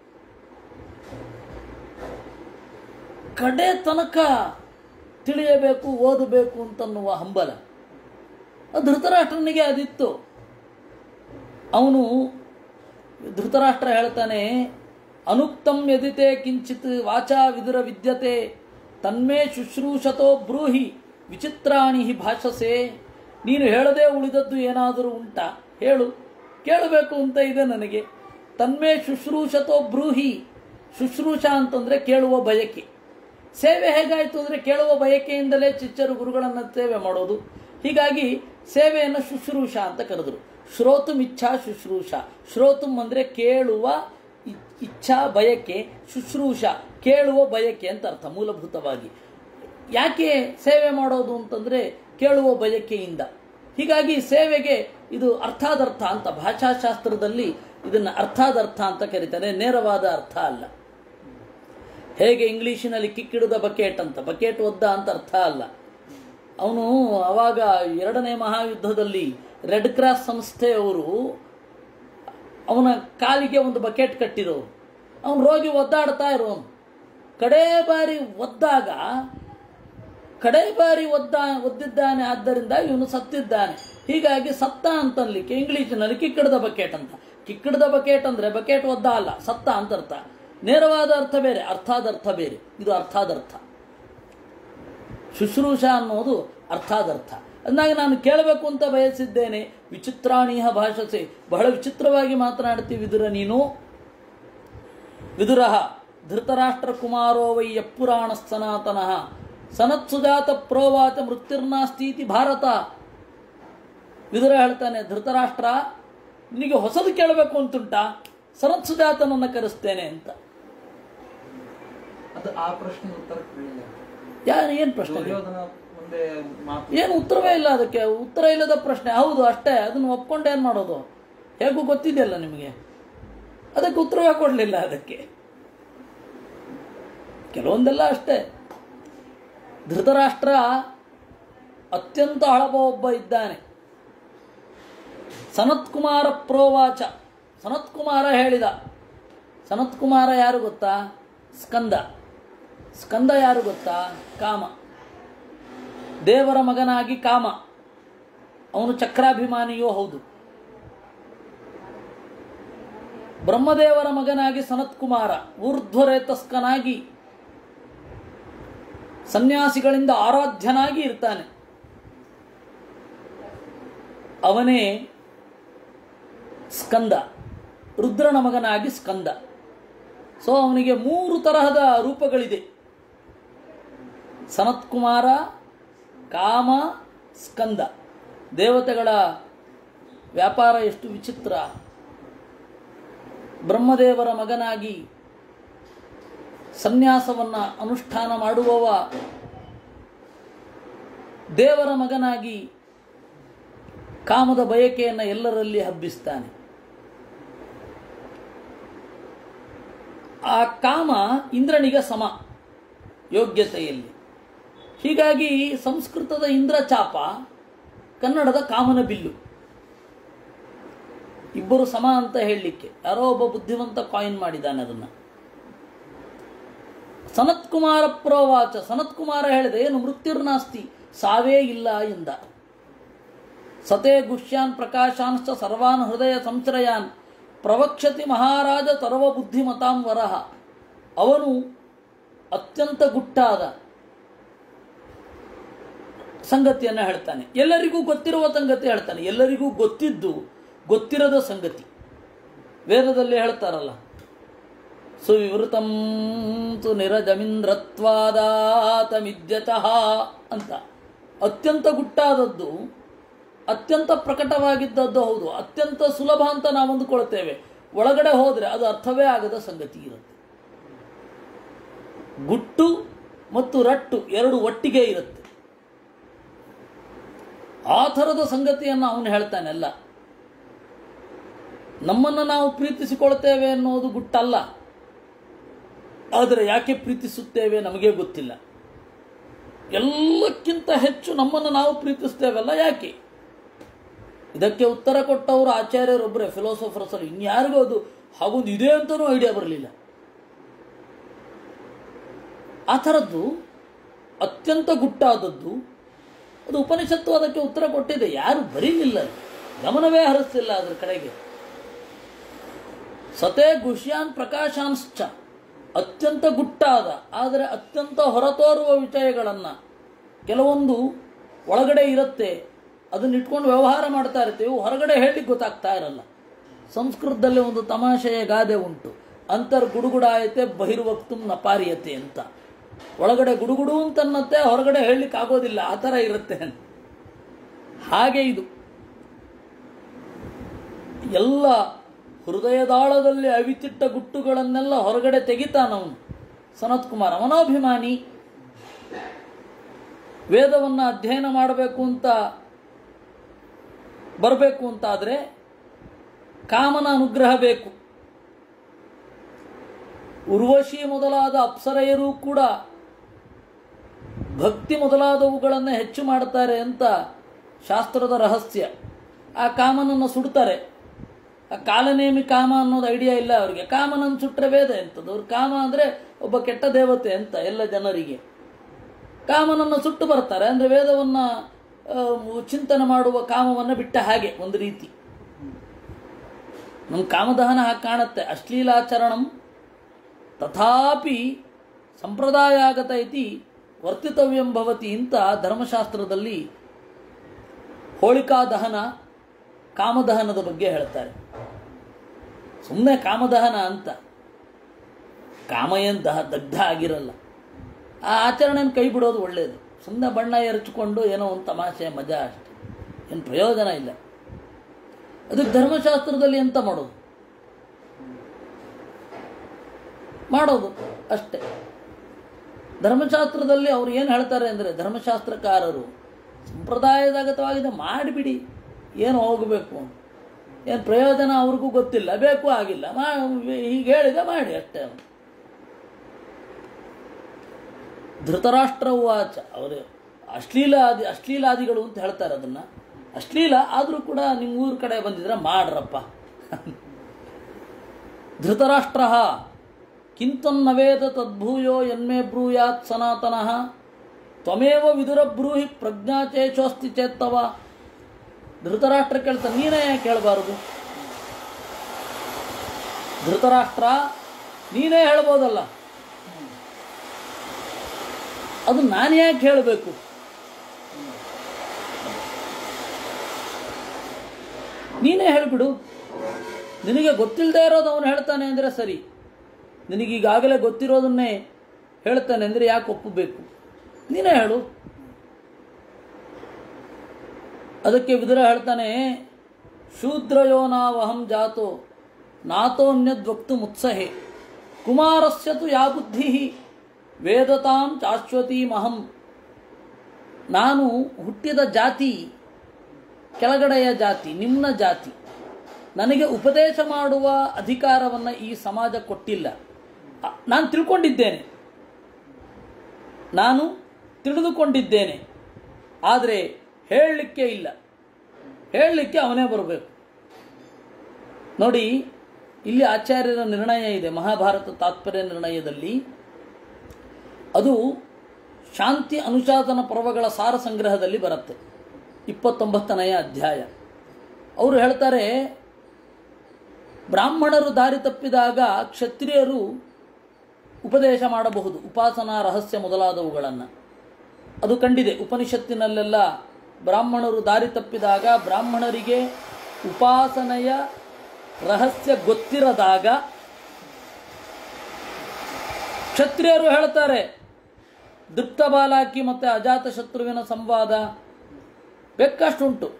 ಕಡೆ ತನಕ ತಿಳಿಯಬೇಕು ಓದಬೇಕು ಅಂತನ್ನುವ ಹಂಬಲ ಅದು ಧೃತರಾಷ್ಟ್ರನಿಗೆ ಅದಿತ್ತು ಅವನು ಧೃತರಾಷ್ಟ್ರ ಹೇಳ್ತಾನೆ ಅನುಕ್ತಂ ಯದಿತೆ ಕಿಂಚಿತ್ ವಾಚಾ ವಿದುರ ವಿದ್ಯತೆ ತನ್ಮೇ ಶುಶ್ರೂಷತೋ ಬ್ರೂಹಿ ವಿಚಿತ್ರಾಣಿ ಹಿ ಭಾಷಸೆ ನೀನು ಹೇಳದೆ ಉಳಿದದ್ದು ಏನಾದರೂ ಉಂಟಾ ಹೇಳು ಕೇಳಬೇಕು ಅಂತ ಇದೆ ನನಗೆ ತನ್ಮೇ ಶುಶ್ರೂಷತೋ ಬ್ರೂಹಿ ಶುಶ್ರೂಷ ಅಂತಂದರೆ ಕೇಳುವ ಬಯಕೆ ಸೇವೆ ಹೇಗಾಯಿತು ಅಂದರೆ ಕೇಳುವ ಬಯಕೆಯಿಂದಲೇ ಚಿಚ್ಚರು ಗುರುಗಳನ್ನು ಸೇವೆ ಮಾಡೋದು ಹೀಗಾಗಿ ಸೇವೆಯನ್ನು ಶುಶ್ರೂಷ ಅಂತ ಕರೆದರು ಶ್ರೋತುಂ ಇಚ್ಛಾ ಶುಶ್ರೂಷ ಶ್ರೋತುಂ ಅಂದರೆ ಕೇಳುವ ಇ- ಇಚ್ಛಾ ಬಯಕೆ ಶುಶ್ರೂಷ ಕೇಳುವ ಬಯಕೆ ಅಂತ ಅರ್ಥ ಮೂಲಭೂತವಾಗಿ ಯಾಕೆ ಸೇವೆ ಮಾಡೋದು ಅಂತಂದರೆ ಕೇಳುವ ಬಯಕೆಯಿಂದ ಹೀಗಾಗಿ ಸೇವೆಗೆ ಇದು ಅರ್ಥಾದರ್ಥ ಅಂತ ಭಾಷಾಶಾಸ್ತ್ರದಲ್ಲಿ ಇದನ್ನು ಅರ್ಥಾದರ್ಥ ಅಂತ ಕರೀತಾರೆ ನೇರವಾದ ಅರ್ಥ ಅಲ್ಲ ಹೇಗೆ ಇಂಗ್ಲಿಷಿನಲ್ಲಿ ಕಿಕ್ಕಿಡಿದ ಬಕೆಟ್ ಅಂತ ಬಕೆಟ್ ಒದ್ದ ಅಂತ ಅರ್ಥ ಅಲ್ಲ ಅವನು ಅವಾಗ ಎರಡನೇ ಮಹಾಯುದ್ಧದಲ್ಲಿ ರೆಡ್ ಕ್ರಾಸ್ ಸಂಸ್ಥೆಯವರು ಅವನ ಕಾಲಿಗೆ ಒಂದು ಬಕೆಟ್ ಕಟ್ಟಿರೋರು ಅವನು ರೋಗಿ ಒದ್ದಾಡ್ತಾ ಇರೋನು ಕಡೇ ಬಾರಿ ಒದ್ದಾಗ ಕಡೇ ಬಾರಿ ಒದ್ದ ಒದ್ದಿದ್ದಾನೆ ಆದ್ದರಿಂದ ಇವನು ಸತ್ತಿದ್ದಾನೆ ಹೀಗಾಗಿ ಸತ್ತ ಅಂತನ್ಲಿಕ್ಕೆ ಇಂಗ್ಲಿಷಿನಲ್ಲಿ ಕಿಕ್ಕಿಡ್ದ ಬಕೆಟ್ ಅಂತ ಕಿಕ್ಕಿಡ್ದ ಬಕೆಟ್ ಅಂದ್ರೆ ಬಕೆಟ್ ಒದ್ದ ಅಲ್ಲ ಸತ್ತ ಅಂತ ಅರ್ಥ ನೇರವಾದ ಅರ್ಥ ಬೇರೆ ಅರ್ಥಾದರ್ಥ ಬೇರೆ ಇದು ಅರ್ಥಾದರ್ಥ ಶುಶ್ರೂಷ ಅನ್ನೋದು ಅರ್ಥಾದರ್ಥ ಅಂದಾಗ ನಾನು ಕೇಳಬೇಕು ಅಂತ ಬಯಸಿದ್ದೇನೆ ವಿಚಿತ್ರಾಣೀಹ ಭಾಷಸೆ ಬಹಳ ವಿಚಿತ್ರವಾಗಿ ಮಾತನಾಡ್ತೀವಿ ವಿದುರ ನೀನು ವಿದುರ ಧೃತರಾಷ್ಟ್ರ ಕುಮಾರೋ ವೈ ಪುರಾಣ ಸನಾತನಃ ಸನತ್ಸುಜಾತ ಪ್ರೋವಾಚ ಮೃತ್ಯುರ್ನಾಸ್ತೀತಿ ಭಾರತ ವಿದುರ ಹೇಳ್ತಾನೆ ಧೃತರಾಷ್ಟ್ರ ನಿನಗೆ ಹೊಸದು ಕೇಳಬೇಕು ಅಂತುಂಟಾ ಸನತ್ಸುಜಾತನನ್ನು ಕರೆಸ್ತೇನೆ ಅಂತ ಅದು ಆ ಪ್ರಶ್ನೆ ಉತ್ತರ ಕೇಳಿಲ್ಲ ಯಾರು ಏನು ಪ್ರಶ್ನೆ ದುರ್ಯೋಧನ ಮುಂದೆ ಮಾತು ಏನು ಉತ್ತರವೇ ಇಲ್ಲ ಅದಕ್ಕೆ ಉತ್ತರ ಇಲ್ಲದ ಪ್ರಶ್ನೆ ಹೌದು ಅಷ್ಟೇ ಅದನ್ನು ಒಪ್ಕೊಂಡು ಏನು ಮಾಡೋದು ಹೇಗೂ ಗೊತ್ತಿದೆಯಲ್ಲ ನಿಮಗೆ ಅದಕ್ಕೆ ಉತ್ತರವೇ ಕೊಡಲಿಲ್ಲ ಅದಕ್ಕೆ ಕೆಲವೊಂದೆಲ್ಲ ಅಷ್ಟೇ ಧೃತರಾಷ್ಟ್ರ ಅತ್ಯಂತ ಹಳಬ ಒಬ್ಬ ಇದ್ದಾನೆ ಸನತ್ಕುಮಾರ ಪ್ರೋವಾಚ ಸನತ್ಕುಮಾರ ಹೇಳಿದ ಸನತ್ಕುಮಾರ ಯಾರು ಗೊತ್ತಾ ಸ್ಕಂದ ಸ್ಕಂದ ಯಾರು ಗೊತ್ತಾ ಕಾಮ ದೇವರ ಮಗನಾಗಿ ಕಾಮ ಅವನು ಚಕ್ರಾಭಿಮಾನಿಯೂ ಹೌದು ಬ್ರಹ್ಮದೇವರ ಮಗನಾಗಿ ಸನತ್ಕುಮಾರ ಊರ್ಧ್ವರೇತಸ್ಕನಾಗಿ ಸನ್ಯಾಸಿಗಳಿಂದ ಆರಾಧ್ಯನಾಗಿ ಇರ್ತಾನೆ ಅವನೇ ಸ್ಕಂದ ರುದ್ರನ ಮಗನಾಗಿ ಸ್ಕಂದ ಸೊ ಅವನಿಗೆ ಮೂರು ತರಹದ ರೂಪಗಳಿದೆ ಸನತ್ಕುಮಾರ ಕಾಮ ಸ್ಕಂದ ದೇವತೆಗಳ ವ್ಯಾಪಾರ ಎಷ್ಟು ವಿಚಿತ್ರ ಬ್ರಹ್ಮದೇವರ ಮಗನಾಗಿ ಸನ್ಯಾಸವನ್ನು ಅನುಷ್ಠಾನ ಮಾಡುವವ ದೇವರ ಮಗನಾಗಿ ಕಾಮದ ಬಯಕೆಯನ್ನು ಎಲ್ಲರಲ್ಲಿ ಹಬ್ಬಿಸ್ತಾನೆ ಆ ಕಾಮ ಇಂದ್ರನಿಗೆ ಸಮ ಯೋಗ್ಯತೆಯಲ್ಲಿ ಹೀಗಾಗಿ ಸಂಸ್ಕೃತದ ಇಂದ್ರಚಾಪ ಕನ್ನಡದ ಕಾಮನ ಬಿಲ್ಲು ಇಬ್ಬರು ಸಮ ಅಂತ ಹೇಳಲಿಕ್ಕೆ ಯಾರೋ ಒಬ್ಬ ಬುದ್ಧಿವಂತ ಕಾಯಿನ್ ಮಾಡಿದ್ದಾನೆ ಅದನ್ನ ಸನತ್ಕುಮಾರ ಪ್ರೋವಾಚ ಸನತ್ಕುಮಾರ ಹೇಳಿದೆ ಏನು ಮೃತ್ಯುರ್ನಾಸ್ತಿ ಸಾವೇ ಇಲ್ಲ ಎಂದ ಸತೆ ಗುಷ್ಯಾನ್ ಪ್ರಕಾಶಾಂಶ್ಚ ಸರ್ವಾನ್ ಹೃದಯ ಸಂಶ್ರಯಾನ್ ಪ್ರವಕ್ಷತಿ ಮಹಾರಾಜ ಸರ್ವ ಬುದ್ಧಿಮತಾಂ ವರಹ ಅವನು ಅತ್ಯಂತ ಗುಟ್ಟಾದ ಸಂಗತಿಯನ್ನು ಹೇಳ್ತಾನೆ ಎಲ್ಲರಿಗೂ ಗೊತ್ತಿರುವ ಸಂಗತಿ ಹೇಳ್ತಾನೆ ಎಲ್ಲರಿಗೂ ಗೊತ್ತಿದ್ದು ಗೊತ್ತಿರದ ಸಂಗತಿ ವೇದದಲ್ಲಿ ಹೇಳ್ತಾರಲ್ಲ ಸುವಿವೃತಂ ತು ನಿರಜಮಿಂದ್ರತ್ವಾದಾತಮಿದ್ಯತಃ ಅಂತ ಅತ್ಯಂತ ಗುಟ್ಟಾದದ್ದು ಅತ್ಯಂತ ಪ್ರಕಟವಾಗಿದ್ದದ್ದು ಹೌದು ಅತ್ಯಂತ ಸುಲಭ ಅಂತ ನಾವು ಅಂದುಕೊಳ್ತೇವೆ ಒಳಗಡೆ ಹೋದರೆ ಅದು ಅರ್ಥವೇ ಆಗದ ಸಂಗತಿ ಇರುತ್ತೆ ಗುಟ್ಟು ಮತ್ತು ರಟ್ಟು ಎರಡು ಒಟ್ಟಿಗೆ ಇರುತ್ತೆ ಆ ಥರದ ಸಂಗತಿಯನ್ನು ಅವನು ಹೇಳ್ತಾನೆ ಅಲ್ಲ ನಮ್ಮನ್ನು ನಾವು ಪ್ರೀತಿಸಿಕೊಳ್ತೇವೆ ಅನ್ನೋದು ಗುಟ್ಟಲ್ಲ ಆದರೆ ಯಾಕೆ ಪ್ರೀತಿಸುತ್ತೇವೆ ನಮಗೆ ಗೊತ್ತಿಲ್ಲ ಎಲ್ಲಕ್ಕಿಂತ ಹೆಚ್ಚು ನಮ್ಮನ್ನು ನಾವು ಪ್ರೀತಿಸ್ತೇವಲ್ಲ ಯಾಕೆ ಇದಕ್ಕೆ ಉತ್ತರ ಕೊಟ್ಟವರು ಆಚಾರ್ಯರೊಬ್ಬರೇ ಫಿಲಾಸಫರ್ಸ್ ಅಲ್ಲಿ ಇನ್ಯಾರಿಗೂ ಅದು ಹಾಗೊಂದು ಇದೆ ಅಂತಲೂ ಐಡಿಯಾ ಬರಲಿಲ್ಲ ಆ ಥರದ್ದು ಅತ್ಯಂತ ಗುಟ್ಟಾದದ್ದು ಅದು ಉಪನಿಷತ್ತು ಅದಕ್ಕೆ ಉತ್ತರ ಕೊಟ್ಟಿದೆ ಯಾರು ಬರೀಲಿಲ್ಲ ಗಮನವೇ ಹರಿಸ್ತಿಲ್ಲ ಅದರ ಕಡೆಗೆ ಸತೆ ಗುಷ್ಯಾನ್ ಪ್ರಕಾಶಾಂಶ್ಚ ಅತ್ಯಂತ ಗುಟ್ಟಾದ ಆದರೆ ಅತ್ಯಂತ ಹೊರತೋರುವ ವಿಷಯಗಳನ್ನು ಕೆಲವೊಂದು ಒಳಗಡೆ ಇರುತ್ತೆ ಅದನ್ನ ಇಟ್ಕೊಂಡು ವ್ಯವಹಾರ ಮಾಡ್ತಾ ಇರ್ತೀವಿ ಹೊರಗಡೆ ಹೇಳಲಿಕ್ಕೆ ಗೊತ್ತಾಗ್ತಾ ಇರಲ್ಲ ಸಂಸ್ಕೃತದಲ್ಲಿ ಒಂದು ತಮಾಷೆಯ ಗಾದೆ ಉಂಟು ಅಂತರ್ ಗುಡುಗುಡಾಯತೆ ಬಹಿರ್ವಕ್ತು ನಪಾರಿಯತೆ ಅಂತ ಒಳಗಡೆ ಗುಡುಗುಡು ಅಂತನ್ನತ್ತೆ ಹೊರಗಡೆ ಹೇಳಲಿಕ್ಕೆ ಆಗೋದಿಲ್ಲ ಆ ಥರ ಇರುತ್ತೆ ಹಾಗೆ ಇದು ಎಲ್ಲ ಹೃದಯದಾಳದಲ್ಲಿ ಅವಿತಿಟ್ಟ ಗುಟ್ಟುಗಳನ್ನೆಲ್ಲ ಹೊರಗಡೆ ತೆಗಿತಾನವನು ಸನತ್ ಕುಮಾರ್ ಅವನಾಭಿಮಾನಿ ವೇದವನ್ನು ಅಧ್ಯಯನ ಮಾಡಬೇಕು ಅಂತ ಬರಬೇಕು ಅಂತಾದರೆ ಕಾಮನ ಅನುಗ್ರಹ ಬೇಕು ಉರ್ವಶಿ ಮೊದಲಾದ ಅಪ್ಸರೆಯರೂ ಕೂಡ ಭಕ್ತಿ ಮೊದಲಾದವುಗಳನ್ನು ಹೆಚ್ಚು ಮಾಡ್ತಾರೆ ಅಂತ ಶಾಸ್ತ್ರದ ರಹಸ್ಯ ಆ ಕಾಮನನ್ನು ಸುಡ್ತಾರೆ ಆ ಕಾಲನೇಮಿ ಕಾಮ ಅನ್ನೋದು ಐಡಿಯಾ ಇಲ್ಲ ಅವರಿಗೆ ಕಾಮನನ್ನು ಸುಟ್ಟರೆ ವೇದ ಎಂಥದ್ದು ಅವ್ರ ಕಾಮ ಅಂದರೆ ಒಬ್ಬ ಕೆಟ್ಟ ದೇವತೆ ಅಂತ ಎಲ್ಲ ಜನರಿಗೆ ಕಾಮನನ್ನು ಸುಟ್ಟು ಬರ್ತಾರೆ ಅಂದರೆ ವೇದವನ್ನು ಚಿಂತನೆ ಮಾಡುವ ಕಾಮವನ್ನು ಬಿಟ್ಟ ಹಾಗೆ ಒಂದು ರೀತಿ ನಮ್ಮ ಕಾಮದಹನ ಹಾಗೆ ಕಾಣುತ್ತೆ ಅಶ್ಲೀಲಾಚರಣಂ ತಥಾಪಿ ಸಂಪ್ರದಾಯಾಗತ ಇತಿ ವರ್ತಿತವ್ಯಂ ಭವತಿ ಅಂತ ಧರ್ಮಶಾಸ್ತ್ರದಲ್ಲಿ ಹೋಳಿಕಾ ದಹನ ಕಾಮದಹನದ ಬಗ್ಗೆ ಹೇಳ್ತಾರೆ ಸುಮ್ಮನೆ ಕಾಮದಹನ ಅಂತ ಕಾಮ ಏನು ದಹ ದಗ್ಧ ಆಗಿರಲ್ಲ ಆ ಆಚರಣೆಯನ್ನು ಕೈ ಬಿಡೋದು ಒಳ್ಳೆಯದು ಸುಮ್ಮನೆ ಬಣ್ಣ ಎರಚಿಕೊಂಡು ಏನೋ ಒಂದು ತಮಾಷೆ ಮಜಾ ಅಷ್ಟೆ ಏನು ಪ್ರಯೋಜನ ಇಲ್ಲ ಅದಕ್ಕೆ ಧರ್ಮಶಾಸ್ತ್ರದಲ್ಲಿ ಎಂತ ಮಾಡೋದು ಮಾಡೋದು ಅಷ್ಟೇ ಧರ್ಮಶಾಸ್ತ್ರದಲ್ಲಿ ಅವ್ರು ಏನು ಹೇಳ್ತಾರೆ ಅಂದರೆ ಧರ್ಮಶಾಸ್ತ್ರಕಾರರು ಸಂಪ್ರದಾಯದಾಗತವಾಗಿದೆ ಮಾಡಿಬಿಡಿ ಏನು ಹೋಗಬೇಕು ಏನು ಪ್ರಯೋಜನ ಅವ್ರಿಗೂ ಗೊತ್ತಿಲ್ಲ ಬೇಕು ಆಗಿಲ್ಲ ಮಾ ಹೀಗೆ ಹೇಳಿದ ಮಾಡಿ ಅಷ್ಟೇ ಧೃತರಾಷ್ಟ್ರ ವಾಚ ಅವರು ಅಶ್ಲೀಲಾದಿ ಅಶ್ಲೀಲಾದಿಗಳು ಅಂತ ಹೇಳ್ತಾರೆ ಅದನ್ನು ಅಶ್ಲೀಲ ಆದರೂ ಕೂಡ ನಿಮ್ಮ ಊರ ಕಡೆ ಬಂದಿದ್ರೆ ಮಾಡ್ರಪ್ಪ ಧೃತರಾಷ್ಟ್ರ ಕಿಂತನ್ನವೇದ ತದ್ಭೂಯೋ ಯನ್ಮೇ ಬ್ರೂಯಾತ್ ಸನಾತನಃ ತ್ವಮೇವ ವಿದುರ ಬ್ರೂಹಿ ಪ್ರಜ್ಞಾಚೇಶೋಸ್ತಿ ಚೇತ್ತವ ಧೃತರಾಷ್ಟ್ರ ಕೇಳ್ತಾನೆ ನೀನೇ ಯಾಕೆ ಕೇಳಬಾರದು ಧೃತರಾಷ್ಟ್ರ ನೀನೇ ಹೇಳ್ಬೋದಲ್ಲ ಅದು ನಾನು ಯಾಕೆ ಹೇಳಬೇಕು ನೀನೇ ಹೇಳಿಬಿಡು ನಿನಗೆ ಗೊತ್ತಿಲ್ಲದೆ ಇರೋದು ಅವನು ಹೇಳ್ತಾನೆ ಅಂದರೆ ಸರಿ ನಿನಗೀಗಾಗಲೇ ಗೊತ್ತಿರೋದನ್ನೇ ಹೇಳ್ತಾನೆ ಅಂದರೆ ಯಾಕೆ ಒಪ್ಪಬೇಕು ನೀನೇ ಹೇಳು ಅದಕ್ಕೆ ವಿದುರ ಹೇಳ್ತಾನೆ ಶೂದ್ರಯೋ ನಾವಹಂ ಜಾತೋ ನಾತೋನ್ಯದ್ವಕ್ತು ಮುತ್ಸಹೆ ಕುಮಾರಸ್ಯತು ಯಾ ಬುದ್ಧಿ ವೇದತಾಂ ಶಾಶ್ವತೀಮಹಂ ನಾನು ಹುಟ್ಟಿದ ಜಾತಿ ಕೆಳಗಡೆಯ ಜಾತಿ ನಿಮ್ನ ಜಾತಿ ನನಗೆ ಉಪದೇಶ ಮಾಡುವ ಅಧಿಕಾರವನ್ನು ಈ ಸಮಾಜ ಕೊಟ್ಟಿಲ್ಲ ಅ- ನಾನು ತಿಳ್ಕೊಂಡಿದ್ದೇನೆ ನಾನು ತಿಳಿದುಕೊಂಡಿದ್ದೇನೆ ಆದರೆ ಹೇಳಲಿಕ್ಕೆ ಇಲ್ಲ ಹೇಳಲಿಕ್ಕೆ ಅವನೇ ಬರಬೇಕು ನೋಡಿ ಇಲ್ಲಿ ಆಚಾರ್ಯರ ನಿರ್ಣಯ ಇದೆ ಮಹಾಭಾರತ ತಾತ್ಪರ್ಯ ನಿರ್ಣಯದಲ್ಲಿ ಅದು ಶಾಂತಿ ಅನುಶಾಸನ ಪರ್ವಗಳ ಸಾರ ಸಂಗ್ರಹದಲ್ಲಿ ಬರುತ್ತೆ ಇಪ್ಪತ್ತೊಂಬತ್ತನೆಯ ಅಧ್ಯಾಯ ಅವರು ಹೇಳ್ತಾರೆ ಬ್ರಾಹ್ಮಣರು ದಾರಿ ತಪ್ಪಿದಾಗ ಕ್ಷತ್ರಿಯರು ಉಪದೇಶ ಮಾಡಬಹುದು ಉಪಾಸನಾ ರಹಸ್ಯ ಮೊದಲಾದವುಗಳನ್ನು ಅದು ಕಂಡಿದೆ ಉಪನಿಷತ್ತಿನಲ್ಲೆಲ್ಲ ಬ್ರಾಹ್ಮಣರು ದಾರಿ ತಪ್ಪಿದಾಗ ಬ್ರಾಹ್ಮಣರಿಗೆ ಉಪಾಸನೆಯ ರಹಸ್ಯ ಗೊತ್ತಿರದಾಗ ಕ್ಷತ್ರಿಯರು ಹೇಳ್ತಾರೆ ದೃಪ್ತ ಬಾಲಾಕಿ ಮತ್ತು ಅಜಾತ ಶತ್ರುವಿನ ಸಂವಾದ ಬೆಕ್ಕಷ್ಟುಂಟು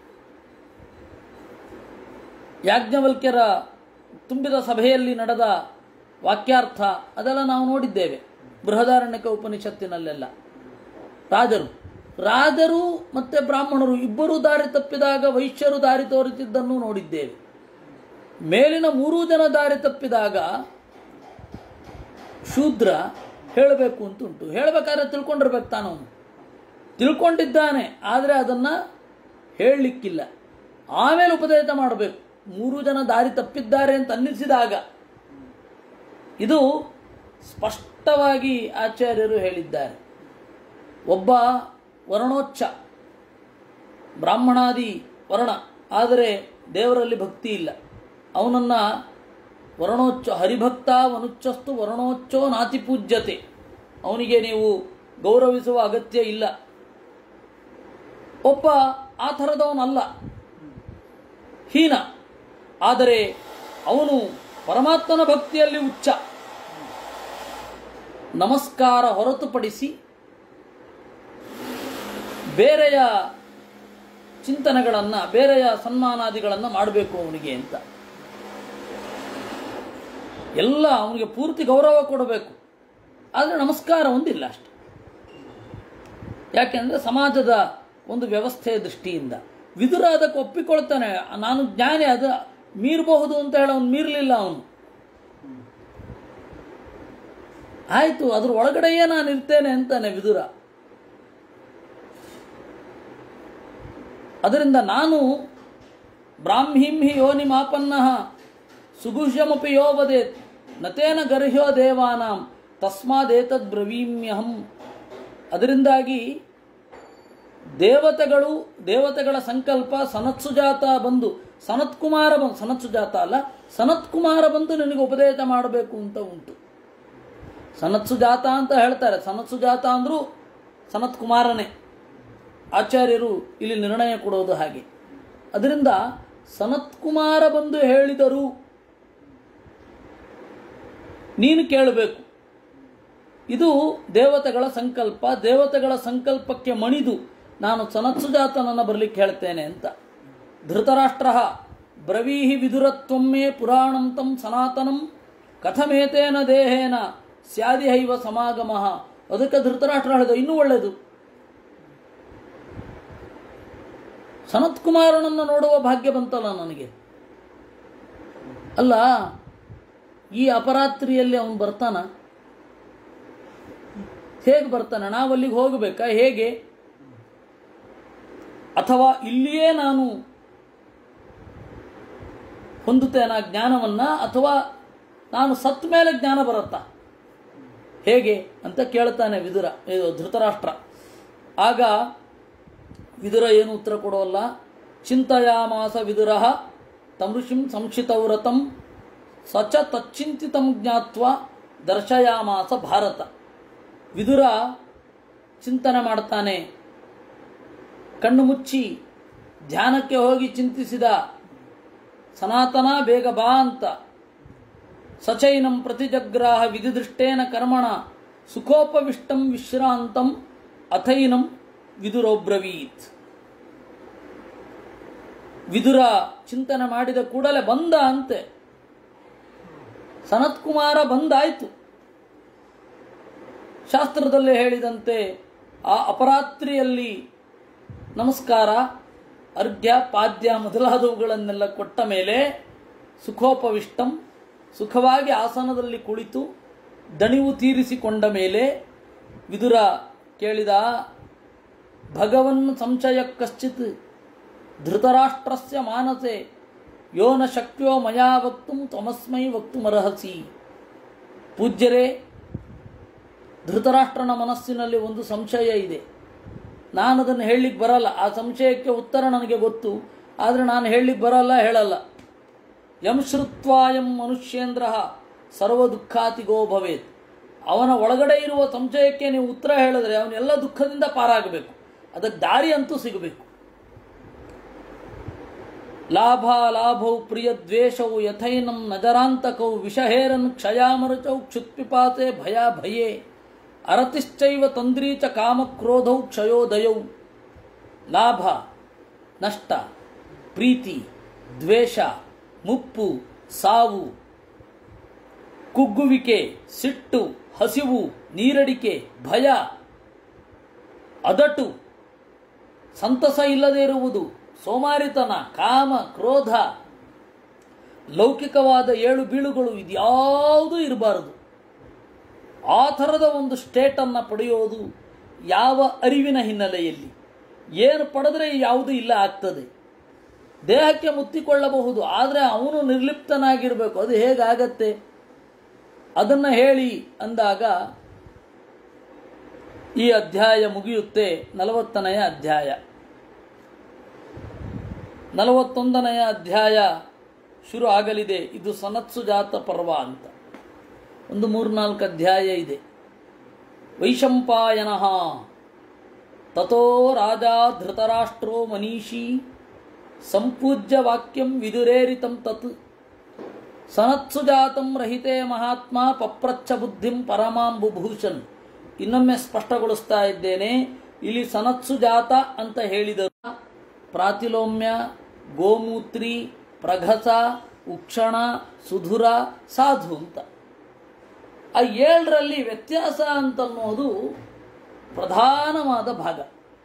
ಯಾಜ್ಞವಲ್ಕ್ಯರ ತುಂಬಿದ ಸಭೆಯಲ್ಲಿ ನಡೆದ ವಾಕ್ಯಾರ್ಥ ಅದೆಲ್ಲ ನಾವು ನೋಡಿದ್ದೇವೆ ಬೃಹದಾರಣ್ಯಕ ಉಪನಿಷತ್ತಿನಲ್ಲೆಲ್ಲ ರಾಜರು ರಾಜರು ಮತ್ತೆ ಬ್ರಾಹ್ಮಣರು ಇಬ್ಬರೂ ದಾರಿ ತಪ್ಪಿದಾಗ ವೈಶ್ಯರು ದಾರಿ ತೋರುತ್ತಿದ್ದನ್ನು ನೋಡಿದ್ದೇವೆ ಮೇಲಿನ ಮೂರೂ ಜನ ದಾರಿ ತಪ್ಪಿದಾಗ ಶೂದ್ರ ಹೇಳಬೇಕು ಅಂತ ಉಂಟು ಹೇಳಬೇಕಾದ್ರೆ ತಿಳ್ಕೊಂಡಿರ್ಬೇಕು ತಾನವನು ತಿಳ್ಕೊಂಡಿದ್ದಾನೆ ಆದರೆ ಅದನ್ನು ಹೇಳಲಿಕ್ಕಿಲ್ಲ ಆಮೇಲೆ ಉಪದೇಶ ಮಾಡಬೇಕು ಮೂರು ಜನ ದಾರಿ ತಪ್ಪಿದ್ದಾರೆ ಅಂತ ಅನ್ನಿಸಿದಾಗ ಇದು ಸ್ಪಷ್ಟವಾಗಿ ಆಚಾರ್ಯರು ಹೇಳಿದ್ದಾರೆ ಒಬ್ಬ ವರ್ಣೋಚ್ಚ ಬ್ರಾಹ್ಮಣಾದಿ ವರ್ಣ ಆದರೆ ದೇವರಲ್ಲಿ ಭಕ್ತಿ ಇಲ್ಲ ಅವನನ್ನು ವರ್ಣೋಚ್ಚ ಹರಿಭಕ್ತ ವನುಚ್ಚಸ್ತು ವರ್ಣೋಚ್ಚೋ ನಾತಿ ಪೂಜ್ಯತೆ ಅವನಿಗೆ ನೀವು ಗೌರವಿಸುವ ಅಗತ್ಯ ಇಲ್ಲ ಒಬ್ಬ ಆ ಥರದವನಲ್ಲ ಹೀನ ಆದರೆ ಅವನು ಪರಮಾತ್ಮನ ಭಕ್ತಿಯಲ್ಲಿ ಉಚ್ಚ ನಮಸ್ಕಾರ ಹೊರತುಪಡಿಸಿ ಬೇರೆಯ ಚಿಂತನೆಗಳನ್ನು ಬೇರೆಯ ಸನ್ಮಾನಾದಿಗಳನ್ನು ಮಾಡಬೇಕು ಅವನಿಗೆ ಅಂತ ಎಲ್ಲ ಅವನಿಗೆ ಪೂರ್ತಿ ಗೌರವ ಕೊಡಬೇಕು ಆದರೆ ನಮಸ್ಕಾರ ಒಂದಿಲ್ಲ ಅಷ್ಟೆ ಯಾಕೆಂದರೆ ಸಮಾಜದ ಒಂದು ವ್ಯವಸ್ಥೆಯ ದೃಷ್ಟಿಯಿಂದ ವಿದುರ ಅದಕ್ಕೆ ಒಪ್ಪಿಕೊಳ್ತಾನೆ ನಾನು ಜ್ಞಾನಿ ಅದು ಮೀರಬಹುದು ಅಂತ ಹೇಳಿ ಅವನು ಮೀರಲಿಲ್ಲ ಅವನು ಆಯಿತು ಅದ್ರ ಒಳಗಡೆಯೇ ನಾನು ಇರ್ತೇನೆ ಅಂತಾನೆ ವಿದುರ ಅದರಿಂದ ನಾನು ಬ್ರಾಹ್ಮೀಂ ಹಿ ಯೋನಿ ಮಾಪನ್ನ ಸುಗುಹ್ಯಮಪಿ ಯೋ ವದೇತ್ ನತೇನ ಗರ್ಹ್ಯೋ ದೇವಾನಾಂ ತಸ್ಮಾದೇತದ್ ಬ್ರವೀಮ್ಯಹಂ ಅದರಿಂದಾಗಿ ದೇವತೆಗಳು ದೇವತೆಗಳ ಸಂಕಲ್ಪ ಸನತ್ಸುಜಾತ ಬಂದು ಸನತ್ಕುಮಾರ ಬಂದು ಸನತ್ಸುಜಾತ ಅಲ್ಲ ಸನತ್ಕುಮಾರ ಬಂದು ನಿನಗೆ ಉಪದೇಶ ಮಾಡಬೇಕು ಅಂತ ಉಂಟು ಸನತ್ಸುಜಾತ ಅಂತ ಹೇಳ್ತಾರೆ ಸನತ್ಸುಜಾತ ಅಂದರೂ ಸನತ್ಕುಮಾರನೇ ಆಚಾರ್ಯರು ಇಲ್ಲಿ ನಿರ್ಣಯ ಕೊಡೋದು ಹಾಗೆ ಅದರಿಂದ ಸನತ್ಕುಮಾರ ಬಂದು ಹೇಳಿದರು ನೀನು ಕೇಳಬೇಕು ಇದು ದೇವತೆಗಳ ಸಂಕಲ್ಪ ದೇವತೆಗಳ ಸಂಕಲ್ಪಕ್ಕೆ ಮಣಿದು ನಾನು ಸನತ್ಸುಜಾತನನ್ನು ಬರಲಿಕ್ಕೆ ಹೇಳ್ತೇನೆ ಅಂತ ಧೃತರಾಷ್ಟ್ರ ಬ್ರವೀಹಿ ವಿದುರತ್ವಮ್ಮೆ ಪುರಾಣಂ ತಂ ಸನಾತನಂ ಕಥಮೇತೇನ ದೇಹೇನ ಸ್ಯಾದಿಹೈವ ಸಮಾಗಮ ಅದಕ್ಕೆ ಧೃತರಾಷ್ಟ್ರ ಹೇಳಿದ ಇನ್ನೂ ಒಳ್ಳೆಯದು ಸನತ್ಕುಮಾರನನ್ನು ನೋಡುವ ಭಾಗ್ಯ ಬಂತಲ್ಲ ನನಗೆ ಅಲ್ಲ ಈ ಅಪರಾತ್ರಿಯಲ್ಲಿ ಅವನು ಬರ್ತಾನ ಹೇಗೆ ಬರ್ತಾನೆ ನಾವು ಅಲ್ಲಿಗೆ ಹೋಗಬೇಕಾ ಹೇಗೆ ಅಥವಾ ಇಲ್ಲಿಯೇ ನಾನು ಹೊಂದುತ್ತೇನ ಜ್ಞಾನವನ್ನ ಅಥವಾ ನಾನು ಸತ್ತ ಮೇಲೆ ಜ್ಞಾನ ಬರುತ್ತಾ ಹೇಗೆ ಅಂತ ಕೇಳ್ತಾನೆ ವಿದುರ ಇದು ಧೃತರಾಷ್ಟ್ರ ಆಗ ವಿದುರ ಏನು ಉತ್ತರ ಕೊಡೋಲ್ಲ ಚಿಂತಯಾಮಾಸ ವಿದುರ ತಮೃಷಿಂ ಸಂಶಿತವ್ರತಂ ಸಚ ತಚ್ಚಿಂತಿತಂ ಜ್ಞಾತ್ವ ದರ್ಶಯಾಮಾಸ ಭಾರತ ವಿದುರ ಚಿಂತನೆ ಮಾಡ್ತಾನೆ ಕಣ್ಣು ಮುಚ್ಚಿ ಧ್ಯಾನಕ್ಕೆ ಹೋಗಿ ಚಿಂತಿಸಿದ ಸನಾತನ ಬೇಗ ಬಾ ಅಂತ ಸಚೈನಂ ಪ್ರತಿಜಗ್ರಾಹ ವಿಧಿದೃಷ್ಟೇನ ಕರ್ಮಣ ಸುಖೋಪವಿಷ್ಟಂ ವಿಶ್ರಾಂತಂ ಅಥೈನಂ ವಿದುರೋಬ್ರವೀತ್ ವಿದುರ ಚಿಂತನೆ ಮಾಡಿದ ಕೂಡಲೇ ಬಂದ ಅಂತೆ ಸನತ್ಕುಮಾರ ಬಂದಾಯ್ತು ಶಾಸ್ತ್ರದಲ್ಲಿ ಹೇಳಿದಂತೆ ಆ ಅಪರಾತ್ರಿಯಲ್ಲಿ ನಮಸ್ಕಾರ ಅರ್ಘ್ಯ ಪಾದ್ಯ ಮೊದಲಾದವುಗಳನ್ನೆಲ್ಲ ಕೊಟ್ಟ ಮೇಲೆ ಸುಖೋಪವಿಷ್ಟಂ ಸುಖವಾಗಿ ಆಸನದಲ್ಲಿ ಕುಳಿತು ದಣಿವು ತೀರಿಸಿಕೊಂಡ ಮೇಲೆ ವಿದುರ ಕೇಳಿದ ಭಗವನ್ ಸಂಶಯ ಕಶ್ಚಿತ್ ಧೃತರಾಷ್ಟ್ರಸ್ಯ ಮಾನಸೆ ಯೋ ನ ಶಕ್ಯೋ ಮಯಾ ವಕ್ತು ತಮಸ್ಮೈ ವಕ್ತುಮರ್ಹಸಿ ಪೂಜ್ಯರೇ ಧೃತರಾಷ್ಟ್ರನ ಮನಸ್ಸಿನಲ್ಲಿ ಒಂದು ಸಂಶಯ ಇದೆ ನಾನು ಅದನ್ನು ಹೇಳಲಿಕ್ಕೆ ಬರಲ್ಲ ಆ ಸಂಶಯಕ್ಕೆ ಉತ್ತರ ನನಗೆ ಗೊತ್ತು ಆದರೆ ನಾನು ಹೇಳಲಿಕ್ಕೆ ಬರಲ್ಲ ಹೇಳಲ್ಲ ಯಂ ಶ್ರುತ್ವಾಯಂ ಮನುಷ್ಯೇಂದ್ರ ಸರ್ವ ದುಃಖಾತಿಗೋ ಭವೇತ್ ಅವನ ಒಳಗಡೆ ಇರುವ ಸಂಶಯಕ್ಕೆ ನೀವು ಉತ್ತರ ಹೇಳಿದ್ರೆ ಅವನೆಲ್ಲ ದುಃಖದಿಂದ ಪಾರಾಗಬೇಕು ಅದಕ್ಕೆ ದಾರಿ ಅಂತೂ ಸಿಗಬೇಕು ಲಾಭ ಲಾಭೌ ಪ್ರಿಯ ದ್ವೇಷವು ಯಥೈನಂ ನಜರಾಂತಕೌ ವಿಷಹೇರನ್ ಕ್ಷಯಾಮರುಚೌ ಕ್ಷುತ್ಪಿಪಾತೆ ಭಯ ಭಯೇ ಅರತಿಶ್ಚೈವ ತಂದ್ರೀ ಚ ಕಾಮಕ್ರೋಧೌ ಕ್ಷಯೋದಯೌ ಲಾಭ ನಷ್ಟ ಪ್ರೀತಿ ದ್ವೇಷ ಮುಪ್ಪು ಸಾವು ಕುಗ್ಗುವಿಕೆ ಸಿಟ್ಟು ಹಸಿವು ನೀರಡಿಕೆ ಭಯ ಅದಟು ಸಂತಸ ಇಲ್ಲದೆ ಇರುವುದು ಸೋಮಾರಿತನ ಕಾಮ ಕ್ರೋಧ ಲೌಕಿಕವಾದ ಏಳು ಬೀಳುಗಳು ಇದ್ಯಾವುದೂ ಇರಬಾರದು ಆ ಥರದ ಒಂದು ಸ್ಟೇಟನ್ನು ಪಡೆಯೋದು ಯಾವ ಅರಿವಿನ ಹಿನ್ನೆಲೆಯಲ್ಲಿ ಏನು ಪಡೆದ್ರೆ ಯಾವುದೂ ಇಲ್ಲ ಆಗ್ತದೆ ದೇಹಕ್ಕೆ ಮುತ್ತಿಕೊಳ್ಳಬಹುದು ಆದರೆ ಅವನು ನಿರ್ಲಿಪ್ತನಾಗಿರಬೇಕು ಅದು ಹೇಗಾಗತ್ತೆ ಅದನ್ನು ಹೇಳಿ ಅಂದಾಗ ಈ ಅಧ್ಯಾಯ ಮುಗಿಯುತ್ತೆ ನಲವತ್ತನೆಯ ಅಧ್ಯಾಯ ನಲವತ್ತೊಂದನೆಯ ಅಧ್ಯಾಯ ಶುರು ಆಗಲಿದೆ ಇದು ಸನತ್ಸುಜಾತ ಪರ್ವ ಅಂತ ಒಂದು ಮೂರ್ನಾಲ್ಕು ಅಧ್ಯಾಯ ಇದೆ ವೈಶಂಪಾಯನ ತಥೋ ರಾಜ ಧೃತರಾಷ್ಟ್ರೋ ಮನೀಷಿ ಸಂಪೂಜ್ಯ ವಾಕ್ಯಂ ವಿದುರೇರಿತಂ ತತ್ ಸನತ್ಸುಜಾತಂ ರಹಿತೆ ಮಹಾತ್ಮ ಪಪ್ರಚ್ಛ ಬುದ್ಧಿಂ ಪರಮಾಂ ಬುಭೂಷನ್ ಇನ್ನೊಮ್ಮೆ ಸ್ಪಷ್ಟಗೊಳಿಸ್ತಾ ಇದ್ದೇನೆ ಇಲ್ಲಿ ಸನತ್ಸುಜಾತ ಅಂತ ಹೇಳಿದರು ಪ್ರಾತಿಲೋಮ್ಯ ಗೋಮೂತ್ರಿ ಪ್ರಘಸ ಉಕ್ಷಣ ಸುಧುರ ಸಾಧು ಅಂತ ಆ ಏಳರಲ್ಲಿ ವ್ಯತ್ಯಾಸ ಅಂತನ್ನೋದು ಪ್ರಧಾನವಾದ ಭಾಗ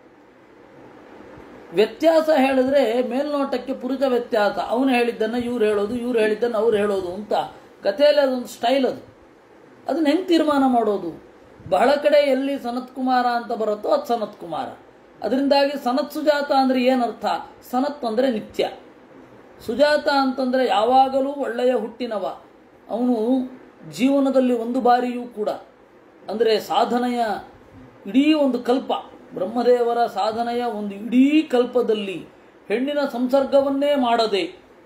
ವ್ಯತ್ಯಾಸ ಹೇಳಿದ್ರೆ ಮೇಲ್ನೋಟಕ್ಕೆ ಪುರುಷ ವ್ಯತ್ಯಾಸ ಅವನು ಹೇಳಿದ್ದನ್ನು ಇವ್ರು ಹೇಳೋದು ಇವ್ರು ಹೇಳಿದ್ದನ್ನು ಅವ್ರು ಹೇಳೋದು ಅಂತ ಕಥೆಯಲ್ಲಿ ಅದೊಂದು ಸ್ಟೈಲ್ ಅದು ಅದನ್ನ ಹೆಂಗೆ ತೀರ್ಮಾನ ಮಾಡೋದು ಬಹಳ ಕಡೆ ಎಲ್ಲಿ ಸನತ್ ಕುಮಾರ ಅಂತ ಬರುತ್ತೋ ಅದು ಸನತ್ ಕುಮಾರ ಅದರಿಂದಾಗಿ ಸನತ್ ಸುಜಾತ ಅಂದರೆ ಏನರ್ಥ ಸನತ್ ಅಂದರೆ ನಿತ್ಯ ಸುಜಾತ ಅಂತಂದರೆ ಯಾವಾಗಲೂ ಒಳ್ಳೆಯ ಹುಟ್ಟಿನವ ಅವನು ಜೀವನದಲ್ಲಿ ಒಂದು ಬಾರಿಯೂ ಕೂಡ ಅಂದರೆ ಸಾಧನೆಯ ಇಡೀ ಒಂದು ಕಲ್ಪ ಬ್ರಹ್ಮದೇವರ ಸಾಧನೆಯ ಒಂದು ಇಡೀ ಕಲ್ಪದಲ್ಲಿ ಹೆಣ್ಣಿನ ಸಂಸರ್ಗವನ್ನೇ ಮಾಡದೆ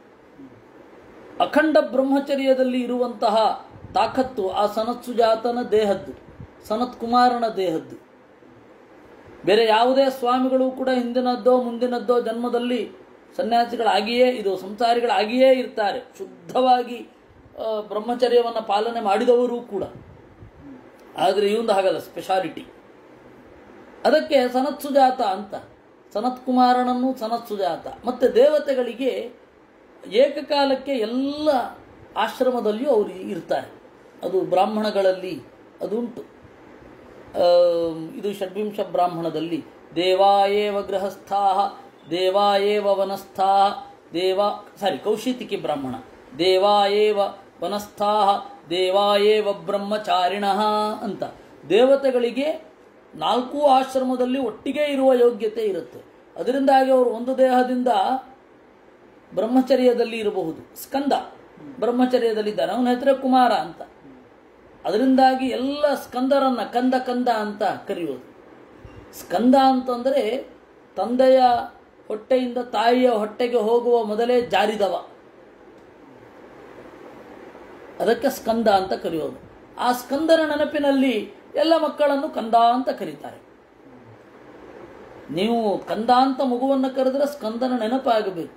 ಅಖಂಡ ಬ್ರಹ್ಮಚರ್ಯದಲ್ಲಿ ಇರುವಂತಹ ತಾಕತ್ತು ಆ ಸನತ್ ಸುಜಾತನ ದೇಹದ್ದು ಸನತ್ ಕುಮಾರನ ದೇಹದ್ದು ಬೇರೆ ಯಾವುದೇ ಸ್ವಾಮಿಗಳು ಕೂಡ ಹಿಂದಿನದ್ದೋ ಮುಂದಿನದ್ದೋ ಜನ್ಮದಲ್ಲಿ ಸನ್ಯಾಸಿಗಳಾಗಿಯೇ ಇದು ಸಂಸಾರಿಗಳಾಗಿಯೇ ಇರ್ತಾರೆ ಶುದ್ಧವಾಗಿ ಆ, ಬ್ರಹ್ಮಚರ್ಯವನ್ನು ಪಾಲನೆ ಮಾಡಿದವರು ಕೂಡ ಆದರೆ ಇವಂದು ಹಾಗಲ್ಲ ಸ್ಪೆಷಾಲಿಟಿ ಅದಕ್ಕೆ ಸನತ್ ಸುಜಾತ ಅಂತ ಸನತ್ ಕುಮಾರನನ್ನು ಸನತ್ ಸುಜಾತ ಮತ್ತು ದೇವತೆಗಳಿಗೆ ಏಕಕಾಲಕ್ಕೆ ಎಲ್ಲ ಆಶ್ರಮದಲ್ಲಿಯೂ ಅವರು ಇರ್ತಾರೆ ಅದು ಬ್ರಾಹ್ಮಣಗಳಲ್ಲಿ ಅದುಂಟು ಆಮ್, ಇದು ಷಡ್ವಿಂಶ ಬ್ರಾಹ್ಮಣದಲ್ಲಿ ದೇವಾಯೇವ ಗೃಹಸ್ಥಾ ದೇವಾಯೇವ ವನಸ್ಥಾ ದೇವ ಸಾರಿ ಕೌಶಿತಿಕಿ ಬ್ರಾಹ್ಮಣ ದೇವಾಯೇವ ವನಸ್ಥಾ ದೇವಾಯೇವ ಬ್ರಹ್ಮಚಾರಿಣ ಅಂತ ದೇವತೆಗಳಿಗೆ ನಾಲ್ಕು ಆಶ್ರಮದಲ್ಲಿ ಒಟ್ಟಿಗೆ ಇರುವ ಯೋಗ್ಯತೆ ಇರುತ್ತೆ ಅದರಿಂದಾಗಿ ಅವರು ಒಂದು ದೇಹದಿಂದ ಬ್ರಹ್ಮಚರ್ಯದಲ್ಲಿ ಇರಬಹುದು ಸ್ಕಂದ ಬ್ರಹ್ಮಚರ್ಯದಲ್ಲಿದ್ದಾನೆ ಅವನ ಹೆಸರು ಕುಮಾರ ಅಂತ ಅದರಿಂದಾಗಿ ಎಲ್ಲ ಸ್ಕಂದರನ್ನ ಕಂದ ಕಂದ ಅಂತ ಕರೆಯೋದು ಸ್ಕಂದ ಅಂತಂದರೆ ತಂದೆಯ ಹೊಟ್ಟೆಯಿಂದ ತಾಯಿಯ ಹೊಟ್ಟೆಗೆ ಹೋಗುವ ಮೊದಲೇ ಜಾರಿದವ ಅದಕ್ಕೆ ಸ್ಕಂದ ಅಂತ ಕರೆಯೋದು ಆ ಸ್ಕಂದನ ನೆನಪಿನಲ್ಲಿ ಎಲ್ಲ ಮಕ್ಕಳನ್ನು ಕಂದ ಅಂತ ಕರೀತಾರೆ ನೀವು ಕಂದ ಅಂತ ಮಗುವನ್ನು ಕರೆದ್ರೆ ಸ್ಕಂದನ ನೆನಪಾಗಬೇಕು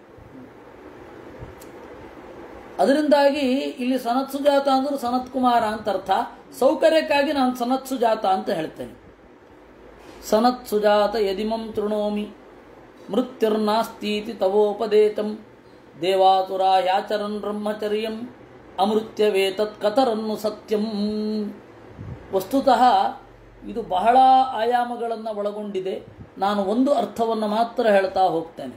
ಅದರಿಂದಾಗಿ ಇಲ್ಲಿ ಸನತ್ ಸುಜಾತ ಅಂದ್ರೆ ಸನತ್ ಕುಮಾರ ಅಂತ ಅರ್ಥ ಸೌಕರ್ಯಕ್ಕಾಗಿ ನಾನು ಸನತ್ ಸುಜಾತ ಅಂತ ಹೇಳ್ತೇನೆ ಸನತ್ ಸುಜಾತ ಯದಿಮಂ ತೃಣೋಮಿ ಮೃತ್ಯುರ್ನಾಸ್ತೀತಿ ತವೋಪದೇತಂ ದೇವಾತುರ ಯಾಚರನ್ ಬ್ರಹ್ಮಚರ್ಯಂ ಅಮೃತ್ಯವೇ ತತ್ ಕತರನ್ನು ಸತ್ಯಂ ವಸ್ತುತಃ ಇದು ಬಹಳ ಆಯಾಮಗಳನ್ನು ಒಳಗೊಂಡಿದೆ ನಾನು ಒಂದು ಅರ್ಥವನ್ನು ಮಾತ್ರ ಹೇಳ್ತಾ ಹೋಗ್ತೇನೆ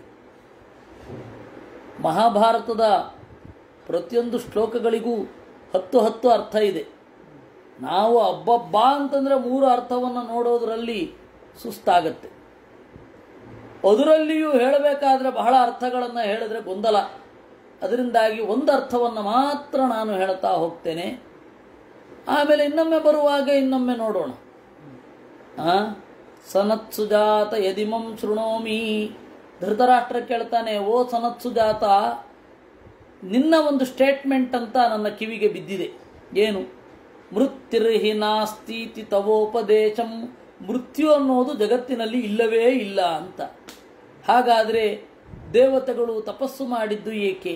ಮಹಾಭಾರತದ ಪ್ರತಿಯೊಂದು ಶ್ಲೋಕಗಳಿಗೂ ಹತ್ತು ಹತ್ತು ಅರ್ಥ ಇದೆ ನಾವು ಅಬ್ಬಬ್ಬಾ ಅಂತಂದರೆ ಮೂರು ಅರ್ಥವನ್ನು ನೋಡೋದರಲ್ಲಿ ಸುಸ್ತಾಗತ್ತೆ ಅದರಲ್ಲಿಯೂ ಹೇಳಬೇಕಾದ್ರೆ ಬಹಳ ಅರ್ಥಗಳನ್ನು ಹೇಳಿದ್ರೆ ಗೊಂದಲ ಅದರಿಂದಾಗಿ ಒಂದು ಅರ್ಥವನ್ನು ಮಾತ್ರ ನಾನು ಹೇಳ್ತಾ ಹೋಗ್ತೇನೆ ಆಮೇಲೆ ಇನ್ನೊಮ್ಮೆ ಬರುವಾಗ ಇನ್ನೊಮ್ಮೆ ನೋಡೋಣ ಆ ಸನತ್ ಸುಜಾತ ಯದಿಮಂ ಶೃಣೋಮಿ ಧೃತರಾಷ್ಟ್ರ ಕೇಳ್ತಾನೆ ಓ ಸನತ್ ಸುಜಾತ ನಿನ್ನ ಒಂದು ಸ್ಟೇಟ್ಮೆಂಟ್ ಅಂತ ನನ್ನ ಕಿವಿಗೆ ಬಿದ್ದಿದೆ ಏನು ಮೃತ್ಯುರ್ಹಿ ನಾಸ್ತೀತಿ ತವೋಪದೇಶಂ ಮೃತ್ಯು ಅನ್ನೋದು ಜಗತ್ತಿನಲ್ಲಿ ಇಲ್ಲವೇ ಇಲ್ಲ ಅಂತ ಹಾಗಾದರೆ ದೇವತೆಗಳು ತಪಸ್ಸು ಮಾಡಿದ್ದು ಏಕೆ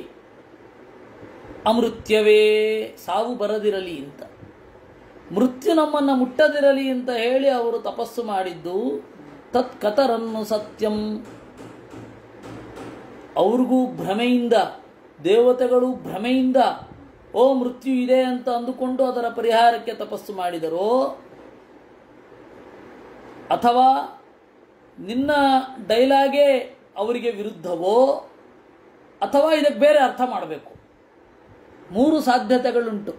ಅಮೃತ್ಯವೇ ಸಾವು ಬರದಿರಲಿ ಅಂತ ಮೃತ್ಯು ನಮ್ಮನ್ನು ಮುಟ್ಟದಿರಲಿ ಅಂತ ಹೇಳಿ ಅವರು ತಪಸ್ಸು ಮಾಡಿದ್ದು ತತ್ ಕತರನ್ನು ಸತ್ಯಂ ಅವ್ರಿಗೂ ಭ್ರಮೆಯಿಂದ ದೇವತೆಗಳು ಭ್ರಮೆಯಿಂದ ಓ ಮೃತ್ಯು ಇದೆ ಅಂತ ಅಂದುಕೊಂಡು ಅದರ ಪರಿಹಾರಕ್ಕೆ ತಪಸ್ಸು ಮಾಡಿದರೋ ಅಥವಾ ನಿನ್ನ ಡೈಲಾಗೇ ಅವರಿಗೆ ವಿರುದ್ಧವೋ ಅಥವಾ ಇದಕ್ಕೆ ಬೇರೆ ಅರ್ಥ ಮಾಡಬೇಕು ಮೂರು ಸಾಧ್ಯತೆಗಳುಂಟು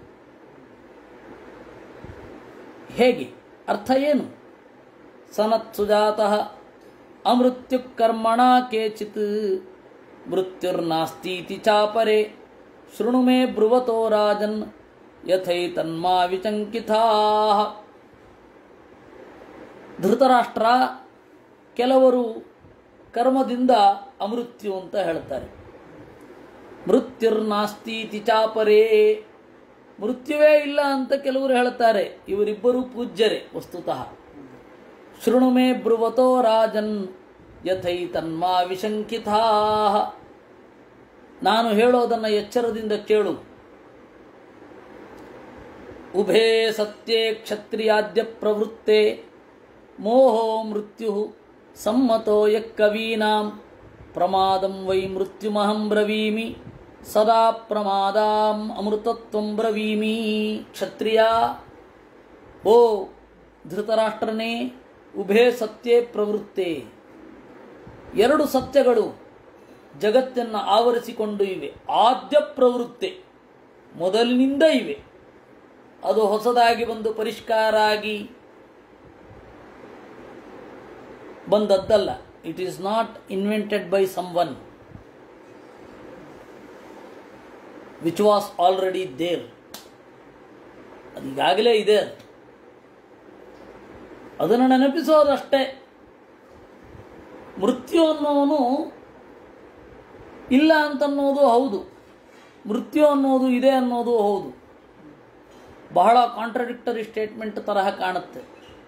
ಹೇಗೆ ಅರ್ಥ ಏನು ಸನತ್ ಸುಜಾತಃ ಅಮೃತ್ಯು ಕರ್ಮಣ ಕೇಚಿತ್ ಮೃತ್ಯುರ್ನಾಸ್ತೀತಿ ಚಾಪರೆ ಶೃಣು ಮೇ ಬ್ರುವತೋ ರಾಜನ್ ಯಥೈತನ್ಮಾ ವಿಚಂಕಿತಾ ಧೃತರಾಷ್ಟ್ರ ಕೆಲವರು ಕರ್ಮದಿಂದ ಅಮೃತ್ಯು ಅಂತ ಹೇಳ್ತಾರೆ ಮೃತ್ಯುರ್ನಾಸ್ತೀತಿ ಚಾಪರೇ ಮೃತ್ಯುವೇ ಇಲ್ಲ ಅಂತ ಕೆಲವರು ಹೇಳ್ತಾರೆ ಇವರಿಬ್ಬರು ಪೂಜ್ಯರೇ ವಸ್ತುತಃ ಶೃಣು ಮೇ ಬ್ರುವತೋ ರಾಜನ್ ಯಥೈತನ್ಮಾ ವಿಶಂಕಿತಾ ನಾನು ಹೇಳೋದನ್ನು ಎಚ್ಚರದಿಂದ ಕೇಳು ಉಭೇ ಸತ್ಯೇ ಕ್ಷತ್ರಿಯಾದ್ಯ ಪ್ರವೃತ್ತೆ ಮೋಹೋ ಮೃತ್ಯು ಸಮ್ಮತೋ ಯಕ್ಕವೀನಾಂ ಪ್ರಮಾದಂ ವೈ ಮೃತ್ಯುಮಹಂ ಬ್ರವೀಮಿ ಸದಾ ಪ್ರಮಾದಾಂ ಅಮೃತತ್ವಂ ಬ್ರವೀಮಿ ಕ್ಷತ್ರಿಯ ಓ ಧೃತರಾಷ್ಟ್ರನೇ ಉಭೇ ಸತ್ಯೇ ಪ್ರವೃತ್ತೆ ಎರಡು ಸತ್ಯಗಳು ಜಗತ್ತನ್ನು ಆವರಿಸಿಕೊಂಡು ಇವೆ ಆದ್ಯ ಪ್ರವೃತ್ತೆ ಮೊದಲಿನಿಂದ ಇವೆ ಅದು ಹೊಸದಾಗಿ ಬಂದು ಪರಿಷ್ಕಾರ ಆಗಿ ಬಂದದ್ದಲ್ಲ it is not invented by someone which was already there ಅದು ಈಗಾಗಲೇ ಇದೆ ಅದನ್ನು ನೆನಪಿಸೋದಷ್ಟೇ ಮೃತ್ಯು ಅನ್ನೋನು ಇಲ್ಲ ಅಂತನ್ನೋದು ಹೌದು ಮೃತ್ಯು ಅನ್ನೋದು ಇದೆ ಅನ್ನೋದು ಹೌದು ಬಹಳ ಕಾಂಟ್ರಡಿಕ್ಟರಿ ಸ್ಟೇಟ್ಮೆಂಟ್ ತರಹ ಕಾಣುತ್ತೆ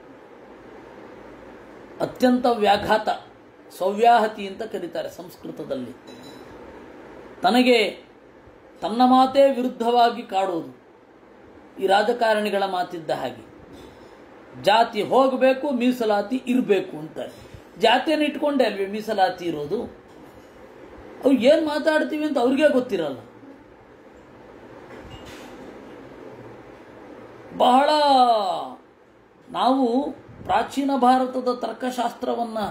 ಅತ್ಯಂತ ವ್ಯಾಘಾತ ಸೌವ್ಯಾಹತಿ ಅಂತ ಕರೀತಾರೆ ಸಂಸ್ಕೃತದಲ್ಲಿ ತನಗೆ ತನ್ನ ಮಾತೇ ವಿರುದ್ಧವಾಗಿ ಕಾಡುವುದು ಈ ರಾಜಕಾರಣಿಗಳ ಮಾತಿದ್ದ ಹಾಗೆ ಜಾತಿ ಹೋಗಬೇಕು ಮೀಸಲಾತಿ ಇರಬೇಕು ಅಂತಾರೆ ಜಾತಿಯನ್ನು ಇಟ್ಕೊಂಡೆ ಅಲ್ವೇ ಮೀಸಲಾತಿ ಇರೋದು ಅವು ಏನು ಮಾತಾಡ್ತೀವಿ ಅಂತ ಅವ್ರಿಗೆ ಗೊತ್ತಿರಲ್ಲ ಬಹಳ ನಾವು ಪ್ರಾಚೀನ ಭಾರತದ ತರ್ಕಶಾಸ್ತ್ರವನ್ನು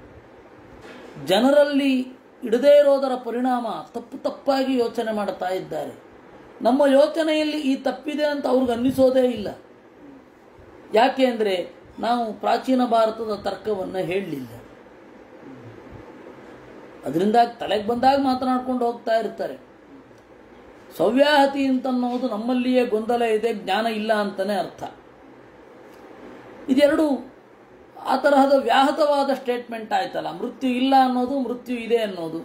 ಜನರಲ್ಲಿ ಇಡದೇ ಇರೋದರ ಪರಿಣಾಮ ತಪ್ಪು ತಪ್ಪಾಗಿ ಯೋಚನೆ ಮಾಡ್ತಾ ಇದ್ದಾರೆ ನಮ್ಮ ಯೋಚನೆಯಲ್ಲಿ ಈ ತಪ್ಪಿದೆ ಅಂತ ಅವ್ರಿಗೆ ಅನ್ನಿಸೋದೇ ಇಲ್ಲ ಯಾಕೆ ಅಂದರೆ ನಾವು ಪ್ರಾಚೀನ ಭಾರತದ ತರ್ಕವನ್ನು ಹೇಳಲಿಲ್ಲ ಅದರಿಂದ ತಲೆಗೆ ಬಂದಾಗ ಮಾತನಾಡ್ಕೊಂಡು ಹೋಗ್ತಾ ಇರ್ತಾರೆ ಸವ್ಯಾಹತಿ ಅಂತನ್ನೋದು ನಮ್ಮಲ್ಲಿಯೇ ಗೊಂದಲ ಇದೆ ಜ್ಞಾನ ಇಲ್ಲ ಅಂತಲೇ ಅರ್ಥ ಇದೆರಡು ಆ ತರಹದ ವ್ಯಾಹತವಾದ ಸ್ಟೇಟ್ಮೆಂಟ್ ಆಯ್ತಲ್ಲ ಮೃತ್ಯು ಇಲ್ಲ ಅನ್ನೋದು ಮೃತ್ಯು ಇದೆ ಅನ್ನೋದು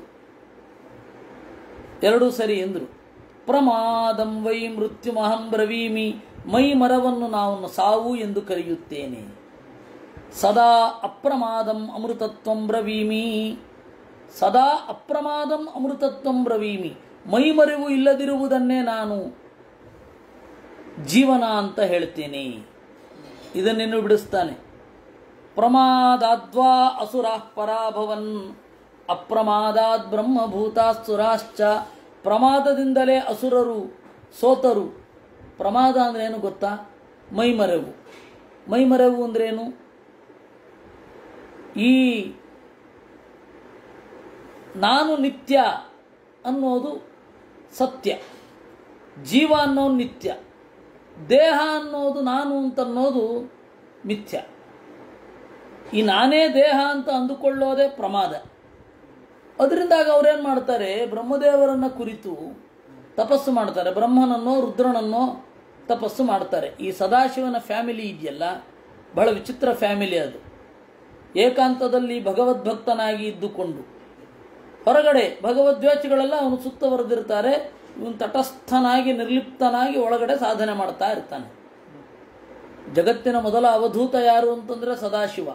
ಎರಡೂ ಸರಿ ಎಂದರು ಪ್ರಮಾದಂ ವೈ ಮೃತ್ಯುಮಹಂ ಬ್ರವೀಮಿ ಮೈ ಮರವನ್ನು ನಾವು ಸಾವು ಎಂದು ಕರೆಯುತ್ತೇನೆ ಸದಾ ಅಪ್ರಮಾದಂ ಅಮೃತತ್ವಂ ಬ್ರವೀಮಿ ಸದಾ ಅಪ್ರಮಾದಂ ಅಮೃತತ್ವಂ ಬ್ರವೀಮಿ ಮೈಮರೆವು ಇಲ್ಲದಿರುವುದನ್ನೇ ನಾನು ಜೀವನ ಅಂತ ಹೇಳ್ತೇನೆ ಇದನ್ನೇನು ಬಿಡಿಸ್ತಾನೆ ಪ್ರಮಾದಾದ್ವಾ ಅಸುರ ಪರಾಭವನ್ ಅಪ್ರಮಾದಾದ್ ಬ್ರಹ್ಮಭೂತಾಸುರಾಶ್ಚ ಪ್ರಮಾದದಿಂದಲೇ ಅಸುರರು ಸೋತರು ಪ್ರಮಾದ ಅಂದ್ರೇನು ಗೊತ್ತಾ ಮೈಮರೆವು ಮೈಮರೆವು ಅಂದ್ರೇನು ಈ ನಾನು ನಿತ್ಯ ಅನ್ನೋದು ಸತ್ಯ ಜೀವ ಅನ್ನೋದು ನಿತ್ಯ ದೇಹ ಅನ್ನೋದು ನಾನು ಅಂತನ್ನೋದು ಮಿಥ್ಯ ಈ ನಾನೇ ದೇಹ ಅಂತ ಅಂದುಕೊಳ್ಳೋದೇ ಪ್ರಮಾದ ಅದರಿಂದಾಗ ಅವ್ರೇನು ಮಾಡ್ತಾರೆ ಬ್ರಹ್ಮದೇವರನ್ನ ಕುರಿತು ತಪಸ್ಸು ಮಾಡ್ತಾರೆ ಬ್ರಹ್ಮನನ್ನೋ ರುದ್ರನನ್ನೋ ತಪಸ್ಸು ಮಾಡ್ತಾರೆ ಈ ಸದಾಶಿವನ ಫ್ಯಾಮಿಲಿ ಇದೆಯಲ್ಲ ಬಹಳ ವಿಚಿತ್ರ ಫ್ಯಾಮಿಲಿ ಅದು ಏಕಾಂತದಲ್ಲಿ ಭಗವದ್ಭಕ್ತನಾಗಿ ಇದ್ದುಕೊಂಡು ಹೊರಗಡೆ ಭಗವದ್ವೇಷಗಳೆಲ್ಲ ಅವನು ಸುತ್ತವರೆದಿರ್ತಾರೆ ಇವನು ತಟಸ್ಥನಾಗಿ ನಿರ್ಲಿಪ್ತನಾಗಿ ಒಳಗಡೆ ಸಾಧನೆ ಮಾಡ್ತಾ ಇರ್ತಾನೆ ಜಗತ್ತಿನ ಮೊದಲ ಅವಧೂತ ಯಾರು ಅಂತಂದ್ರೆ ಸದಾಶಿವ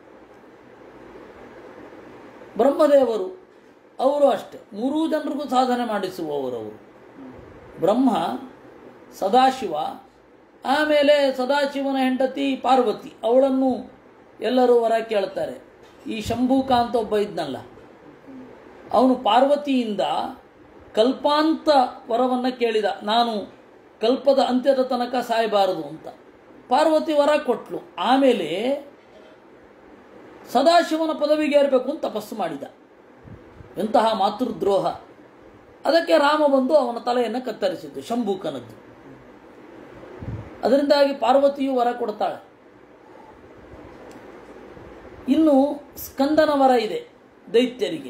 ಬ್ರಹ್ಮದೇವರು ಅವರು ಅಷ್ಟೆ ಮೂರೂ ಜನರಿಗೂ ಸಾಧನೆ ಮಾಡಿಸುವವರು ಅವರು ಬ್ರಹ್ಮ ಸದಾಶಿವ ಆಮೇಲೆ ಸದಾಶಿವನ ಹೆಂಡತಿ ಪಾರ್ವತಿ ಅವಳನ್ನು ಎಲ್ಲರೂ ವರ ಕೇಳ್ತಾರೆ ಈ ಶಂಭೂಕ ಅಂತ ಒಬ್ಬ ಇದ್ನಲ್ಲ ಅವನು ಪಾರ್ವತಿಯಿಂದ ಕಲ್ಪಾಂತ ವರವನ್ನು ಕೇಳಿದ ನಾನು ಕಲ್ಪದ ಅಂತ್ಯದ ತನಕ ಸಾಯಬಾರದು ಅಂತ ಪಾರ್ವತಿ ವರ ಕೊಟ್ಲು ಆಮೇಲೆ ಸದಾಶಿವನ ಪದವಿಗೆ ಏರಬೇಕು ಅಂತ ತಪಸ್ಸು ಮಾಡಿದ ಎಂತಹ ಮಾತೃದ್ರೋಹ ಅದಕ್ಕೆ ರಾಮ ಬಂದು ಅವನ ತಲೆಯನ್ನು ಕತ್ತರಿಸಿದ್ದು ಶಂಭೂಕನದ್ದು ಅದರಿಂದಾಗಿ ಪಾರ್ವತಿಯು ವರ ಕೊಡ್ತಾಳೆ ಇನ್ನು ಸ್ಕಂದನ ವರ ಇದೆ ದೈತ್ಯರಿಗೆ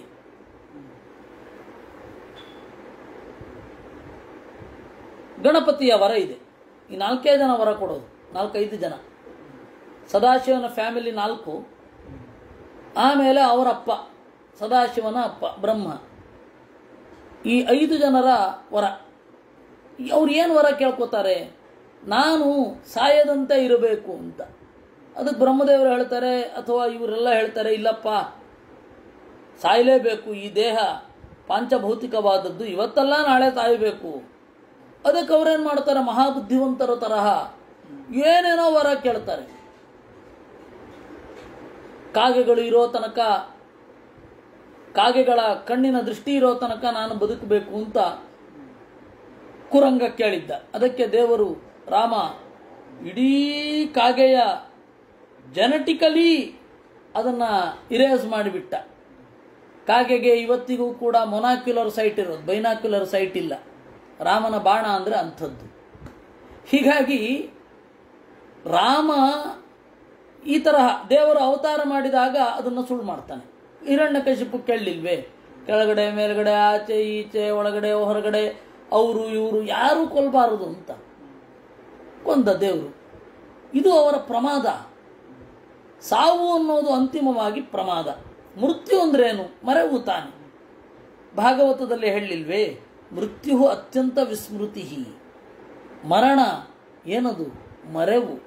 ಗಣಪತಿಯ ವರ ಇದೆ ಈ ನಾಲ್ಕೇ ಜನ ವರ ಕೊಡೋದು ನಾಲ್ಕೈದು ಜನ ಸದಾಶಿವನ ಫ್ಯಾಮಿಲಿ ನಾಲ್ಕು ಆಮೇಲೆ ಅವರಪ್ಪ ಸದಾಶಿವನ ಅಪ್ಪ ಬ್ರಹ್ಮ ಈ ಐದು ಜನರ ವರ ಅವ್ರು ಏನು ವರ ಕೇಳ್ಕೊತಾರೆ ನಾನು ಸಾಯದಂತೆ ಇರಬೇಕು ಅಂತ ಅದಕ್ಕೆ ಬ್ರಹ್ಮದೇವರು ಹೇಳ್ತಾರೆ ಅಥವಾ ಇವರೆಲ್ಲ ಹೇಳ್ತಾರೆ ಇಲ್ಲಪ್ಪ ಸಾಯಲೇಬೇಕು ಈ ದೇಹ ಪಾಂಚಭೌತಿಕವಾದದ್ದು ಇವತ್ತಲ್ಲ ನಾಳೆ ಸಾಯಬೇಕು ಅದಕ್ಕೆ ಅವ್ರೇನು ಮಾಡ್ತಾರೆ ಮಹಾಬುದ್ಧಿವಂತರ ತರಹ ಏನೇನೋ ವರ ಕೇಳ್ತಾರೆ ಕಾಗೆಗಳು ಇರೋ ತನಕ ಕಾಗೆಗಳ ಕಣ್ಣಿನ ದೃಷ್ಟಿ ಇರೋ ತನಕ ನಾನು ಬದುಕಬೇಕು ಅಂತ ಕುರಂಗ ಕೇಳಿದ್ದ ಅದಕ್ಕೆ ದೇವರು ರಾಮ ಇಡೀ ಕಾಗೆಯ ಜೆನೆಟಿಕಲಿ ಅದನ್ನು ಇರೇಸ್ ಮಾಡಿಬಿಟ್ಟ ಕಾಗೆಗೆ ಇವತ್ತಿಗೂ ಕೂಡ ಮೊನಾಕ್ಯುಲರ್ ಸೈಟ್ ಇರೋದು ಬೈನಾಕ್ಯುಲರ್ ಸೈಟ್ ಇಲ್ಲ ರಾಮನ ಬಾಣ ಅಂದರೆ ಅಂಥದ್ದು ಹೀಗಾಗಿ ರಾಮ ಈ ತರಹ ದೇವರು ಅವತಾರ ಮಾಡಿದಾಗ ಅದನ್ನು ಸುಳ್ಳು ಮಾಡ್ತಾನೆ ಹಿರಣ್ಯಕಶಿಪು ಕೇಳಲಿಲ್ವೇ ಕೆಳಗಡೆ ಮೇಲ್ಗಡೆ ಆಚೆ ಈಚೆ ಒಳಗಡೆ ಹೊರಗಡೆ ಅವರು ಇವರು ಯಾರೂ ಕೊಲ್ಬಾರದು ಅಂತ ಕೊಂದ ದೇವರು ಇದು ಅವರ ಪ್ರಮಾದ ಸಾವು ಅನ್ನೋದು ಅಂತಿಮವಾಗಿ ಪ್ರಮಾದ ಮೃತ್ಯು ಅಂದ್ರೇನು ಮರೆವು ತಾನೆ ಭಾಗವತದಲ್ಲಿ ಹೇಳಿಲ್ವೇ ಮೃತ್ಯು ಅತ್ಯಂತ ವಿಸ್ಮೃತಿ ಮರಣ ಏನದು ಮರೆವು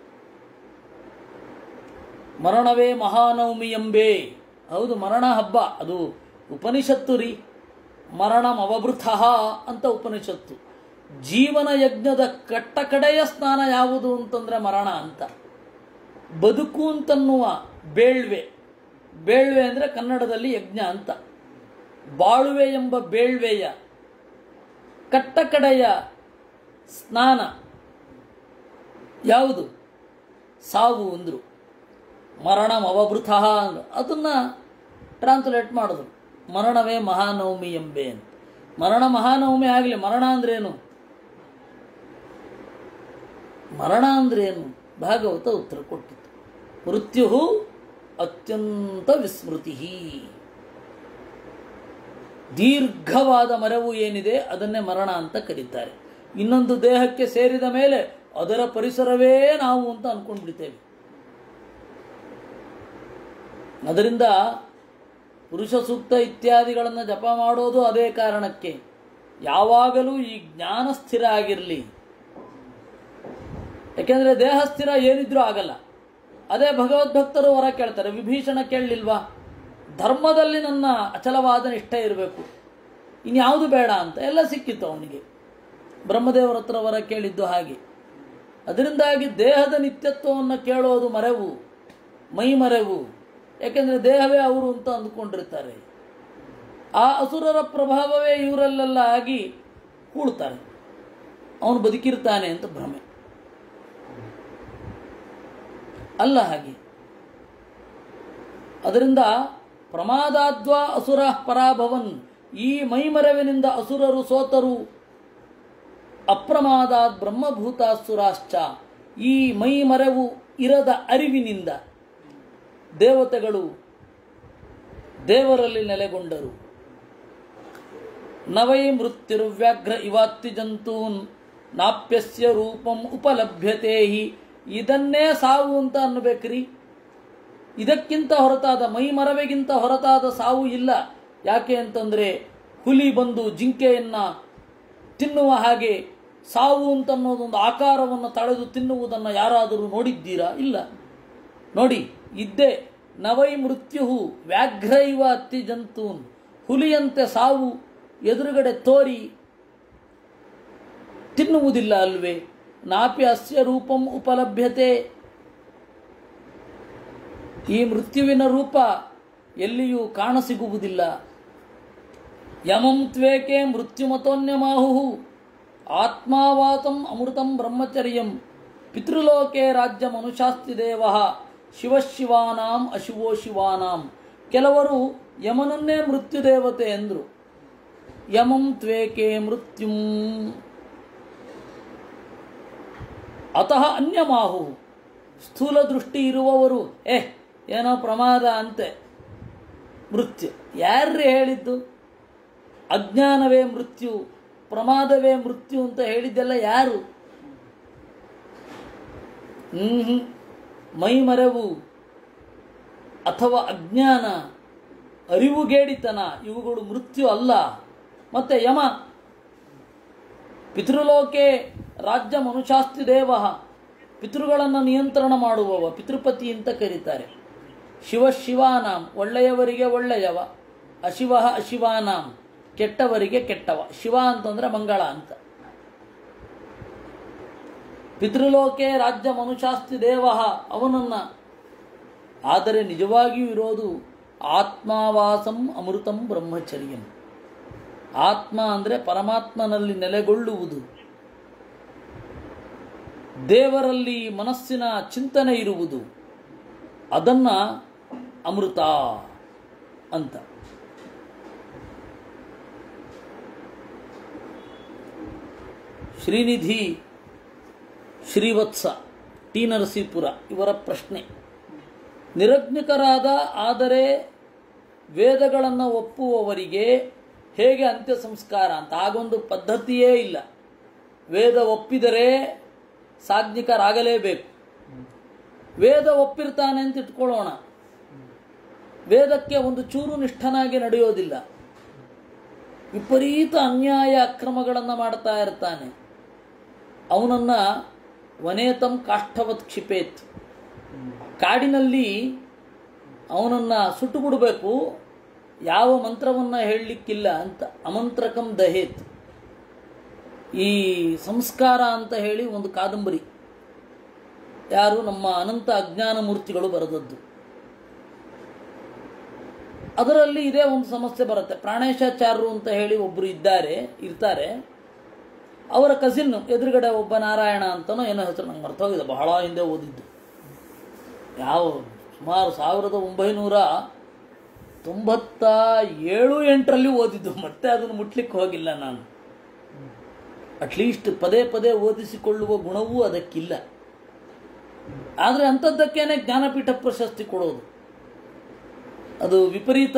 ಮರಣವೇ ಮಹಾನವಮಿ ಎಂಬೇ ಹೌದು ಮರಣ ಹಬ್ಬ ಅದು ಉಪನಿಷತ್ತು ರೀ ಮರಣಮವಭೃತ ಅಂತ ಉಪನಿಷತ್ತು ಜೀವನ ಯಜ್ಞದ ಕಟ್ಟ ಕಡೆಯ ಸ್ನಾನ ಯಾವುದು ಅಂತಂದ್ರೆ ಮರಣ ಅಂತ ಬದುಕು ಅಂತನ್ನುವ ಬೇಳ್ವೆ ಬೇಳ್ವೆ ಅಂದರೆ ಕನ್ನಡದಲ್ಲಿ ಯಜ್ಞ ಅಂತ ಬಾಳುವೆ ಎಂಬ ಬೇಳ್ವೆಯ ಕಟ್ಟಕಡೆಯ ಸ್ನಾನ ಯಾವುದು ಸಾವು ಅಂದರು ಮರಣ ಅವಭೃತ ಅಂದ್ರು ಅದನ್ನು ಟ್ರಾನ್ಸ್ಲೇಟ್ ಮಾಡಿದ್ರು ಮರಣವೇ ಮಹಾನವಮಿ ಎಂಬೆ ಅಂತ ಮರಣ ಮಹಾನವಮಿ ಆಗಲಿ ಮರಣ ಅಂದ್ರೇನು ಮರಣ ಅಂದ್ರೇನು ಭಾಗವತ ಉತ್ತರ ಕೊಟ್ಟಿತ್ತು ಮೃತ್ಯು ಅತ್ಯಂತ ವಿಸ್ಮೃತಿ ದೀರ್ಘವಾದ ಮರವು ಏನಿದೆ ಅದನ್ನೇ ಮರಣ ಅಂತ ಕರೀತಾರೆ ಇನ್ನೊಂದು ದೇಹಕ್ಕೆ ಸೇರಿದ ಮೇಲೆ ಅದರ ಪರಿಸರವೇ ನಾವು ಅಂತ ಅನ್ಕೊಂಡ್ಬಿಡ್ತೇವೆ ಅದರಿಂದ ಪುರುಷ ಸೂಕ್ತ ಇತ್ಯಾದಿಗಳನ್ನು ಜಪ ಮಾಡೋದು ಅದೇ ಕಾರಣಕ್ಕೆ ಯಾವಾಗಲೂ ಈ ಜ್ಞಾನ ಸ್ಥಿರ ಆಗಿರಲಿ ಯಾಕೆಂದ್ರೆ ದೇಹ ಸ್ಥಿರ ಏನಿದ್ರೂ ಆಗಲ್ಲ ಅದೇ ಭಗವದ್ಭಕ್ತರು ಹೊರ ಕೇಳ್ತಾರೆ ವಿಭೀಷಣ ಕೇಳಲಿಲ್ವಾ ಧರ್ಮದಲ್ಲಿ ನನ್ನ ಅಚಲವಾದ ನಿಷ್ಠೆ ಇರಬೇಕು ಇನ್ಯಾವುದು ಬೇಡ ಅಂತ ಎಲ್ಲ ಸಿಕ್ಕಿತ್ತು ಅವನಿಗೆ ಬ್ರಹ್ಮದೇವರ ಹತ್ರ ವರ ಕೇಳಿದ್ದು ಹಾಗೆ ಅದರಿಂದಾಗಿ ದೇಹದ ನಿತ್ಯತ್ವವನ್ನು ಕೇಳೋದು ಮರೆವು ಮೈ ಮರೆವು ಯಾಕೆಂದರೆ ದೇಹವೇ ಅವರು ಅಂತ ಅಂದುಕೊಂಡಿರ್ತಾರೆ ಆ ಅಸುರರ ಪ್ರಭಾವವೇ ಇವರಲ್ಲೆಲ್ಲ ಆಗಿ ಕೂಡ್ತಾರೆ ಅವನು ಬದುಕಿರ್ತಾನೆ ಅಂತ ಭ್ರಮೆ ಅಲ್ಲ ಹಾಗೆ ಅದರಿಂದ ಪ್ರಮಾದಾದ್ವಾ ಅಸುರ ಪರಾಭವನ್ ಈ ಮೈಮರವಿನಿಂದ ಅಸುರರು ಸೋತರು ಅಪ್ರಮಾದಾತ್ ಬ್ರಹ್ಮಭೂತಾಸುರಾಶ್ಚ ಈ ಮೈಮರೆವು ಇರದ ಅರಿವಿನಿಂದ ದೇವತೆಗಳು ದೇವರಲ್ಲಿ ನೆಲೆಗೊಂಡರು ನವೈ ಮೃತ್ಯುರ್ವ್ಯಾಘ್ರ ಇವಾತ್ತಿ ಜಂತೂನ್ ನಾಪ್ಯಸ್ಯ ರೂಪಂ ಉಪಲಭ್ಯತೆ ಹಿ ಇದನ್ನೇ ಸಾವು ಅಂತ ಅನ್ನಬೇಕ್ರಿ ಇದಕ್ಕಿಂತ ಹೊರತಾದ ಮೈ ಮರವೆಗಿಂತ ಹೊರತಾದ ಸಾವು ಇಲ್ಲ ಯಾಕೆ ಅಂತಂದ್ರೆ ಹುಲಿ ಬಂದು ಜಿಂಕೆಯನ್ನ ತಿನ್ನುವ ಹಾಗೆ ಸಾವು ಅಂತನ್ನೋದೊಂದು ಆಕಾರವನ್ನು ತಳೆದು ತಿನ್ನುವುದನ್ನು ಯಾರಾದರೂ ನೋಡಿದ್ದೀರಾ ಇಲ್ಲ ನೋಡಿ ಇದ್ದೇ ನವೈ ಮೃತ್ಯು ವ್ಯಾಘ್ರೈವ ಅತ್ತಿ ಜಂತೂನ್ ಹುಲಿಯಂತೆ ಸಾವು ಎದುರುಗಡೆ ತೋರಿ ತಿನ್ನುವುದಿಲ್ಲ ಅಲ್ವೇ ನಾಪಿ ಅಸ್ಯ ರೂಪಂ ಉಪಲಭ್ಯತೆ ಈ ಮೃತ್ಯುವಿನ ರೂಪ ಎಲ್ಲಿಯೂ ಕಾಣಸಿಗುವುದಿಲ್ಲ ಯಮಂ ತ್ವೇಕೆ ಮೃತ್ಯುಮತೋನ್ಯಮಾಹು ಆತ್ಮಾವಾತಂ ಅಮೃತಂ ಬ್ರಹ್ಮಚರ್ಯಂ ಪಿತೃಲೋಕೆ ರಾಜ್ಯ ಮನುಷಾಸ್ತಿ ದೇವ ಶಿವಶಿವಾನಾಂ ಅಶಿವೋ ಶಿವಾನಾಂ ಕೆಲವರು ಯಮನನ್ನೇ ಮೃತ್ಯು ದೇವತೆ ಎಂದರು ಯಮಂ ತ್ವೇಕೆ ಮೃತ್ಯುಂ ಅತಃ ಅನ್ಯಮಾಹು ಸ್ಥೂಲ ದೃಷ್ಟಿ ಇರುವವರು ಏ ಏನೋ ಪ್ರಮಾದ ಅಂತೆ ಮೃತ್ಯು ಯಾರ್ರೀ ಹೇಳಿದ್ದು ಅಜ್ಞಾನವೇ ಮೃತ್ಯು ಪ್ರಮಾದವೇ ಮೃತ್ಯು ಅಂತ ಹೇಳಿದ್ದೆಲ್ಲ ಯಾರು ಹ್ಮ್ ಮೈಮರೆವು ಅಥವಾ ಅಜ್ಞಾನ ಅರಿವುಗೇಡಿತನ ಇವುಗಳು ಮೃತ್ಯು ಅಲ್ಲ ಮತ್ತೆ ಯಮ ಪಿತೃಲೋಕೆ ರಾಜ್ಯ ಮನುಷಾಸ್ತಿ ದೇವ ಪಿತೃಗಳನ್ನು ನಿಯಂತ್ರಣ ಮಾಡುವವ ಪಿತೃಪತಿ ಅಂತ ಕರೀತಾರೆ ಶಿವ ಶಿವಾನಾಂ ಒಳ್ಳೆಯವರಿಗೆ ಒಳ್ಳೆಯವ ಅಶಿವ ಅಶಿವಾನಾಂ ಕೆಟ್ಟವರಿಗೆ ಕೆಟ್ಟವ ಶಿವ ಅಂತಂದ್ರೆ ಮಂಗಳ ಅಂತ ಪಿತೃಲೋಕೆ ರಾಜ್ಯ ಮನುಷಾಸ್ತಿ ದೇವ ಅವನನ್ನ ಆದರೆ ನಿಜವಾಗಿಯೂ ಇರೋದು ಆತ್ಮಾವಾಸಂ ಅಮೃತಂ ಬ್ರಹ್ಮಚರ್ಯಂ ಆತ್ಮ ಅಂದರೆ ಪರಮಾತ್ಮನಲ್ಲಿ ನೆಲೆಗೊಳ್ಳುವುದು ದೇವರಲ್ಲಿ ಮನಸ್ಸಿನ ಚಿಂತನೆ ಇರುವುದು ಅದನ್ನ ಅಮೃತ ಅಂತ ಶ್ರೀನಿಧಿ ಶ್ರೀವತ್ಸ ಟಿ ನರಸೀಪುರ ಇವರ ಪ್ರಶ್ನೆ ನಿರಜ್ಞಕರಾದ ಆದರೆ ವೇದಗಳನ್ನು ಒಪ್ಪುವವರಿಗೆ ಹೇಗೆ ಅಂತ್ಯ ಸಂಸ್ಕಾರ ಅಂತ ಆಗೊಂದು ಪದ್ಧತಿಯೇ ಇಲ್ಲ ವೇದ ಒಪ್ಪಿದರೆ ಸಾಜ್ಞಿಕರಾಗಲೇಬೇಕು ವೇದ ಒಪ್ಪಿರ್ತಾನೆ ಅಂತ ಇಟ್ಕೊಳ್ಳೋಣ ವೇದಕ್ಕೆ ಒಂದು ಚೂರು ನಿಷ್ಠನಾಗಿ ನಡೆಯೋದಿಲ್ಲ ವಿಪರೀತ ಅನ್ಯಾಯ ಅಕ್ರಮಗಳನ್ನು ಮಾಡ್ತಾ ಇರ್ತಾನೆ ಅವನನ್ನ ವನೇತಂ ಕಾಷ್ಠವತ್ ಕ್ಷಿಪೇತ್ ಕಾಡಿನಲ್ಲಿ ಅವನನ್ನ ಸುಟ್ಟು ಬಿಡಬೇಕು ಯಾವ ಮಂತ್ರವನ್ನ ಹೇಳಲಿಕ್ಕಿಲ್ಲ ಅಂತ ಅಮಂತ್ರಕಂ ದಹೇತ್ ಈ ಸಂಸ್ಕಾರ ಅಂತ ಹೇಳಿ ಒಂದು ಕಾದಂಬರಿ ಯಾರು ನಮ್ಮ ಅನಂತ ಅಜ್ಞಾನ ಮೂರ್ತಿಗಳು ಬರೆದದ್ದು ಅದರಲ್ಲಿ ಇದೇ ಒಂದು ಸಮಸ್ಯೆ ಬರುತ್ತೆ ಪ್ರಾಣೇಶಾಚಾರ್ಯರು ಅಂತ ಹೇಳಿ ಒಬ್ಬರು ಇದ್ದಾರೆ ಇರ್ತಾರೆ ಅವರ ಕಸಿನ್ ಎದುರುಗಡೆ ಒಬ್ಬ ನಾರಾಯಣ ಅಂತನೋ ಏನೋ ಹೆಸರು ನಂಗೆ ಮರ್ತೋಗಿದೆ ಬಹಳ ಹಿಂದೆ ಓದಿದ್ದು ಯಾವ ಸುಮಾರು ಸಾವಿರದ ಒಂಬೈನೂರ ತೊಂಬತ್ತ ಏಳು ಎಂಟರಲ್ಲಿ ಓದಿದ್ದು ಮತ್ತೆ ಅದನ್ನು ಮುಟ್ಲಿಕ್ಕೆ ಹೋಗಿಲ್ಲ ನಾನು ಅಟ್ಲೀಸ್ಟ್ ಪದೇ ಪದೇ ಓದಿಸಿಕೊಳ್ಳುವ ಗುಣವೂ ಅದಕ್ಕಿಲ್ಲ ಆದರೆ ಅಂಥದ್ದಕ್ಕೇನೆ ಜ್ಞಾನಪೀಠ ಪ್ರಶಸ್ತಿ ಕೊಡೋದು ಅದು ವಿಪರೀತ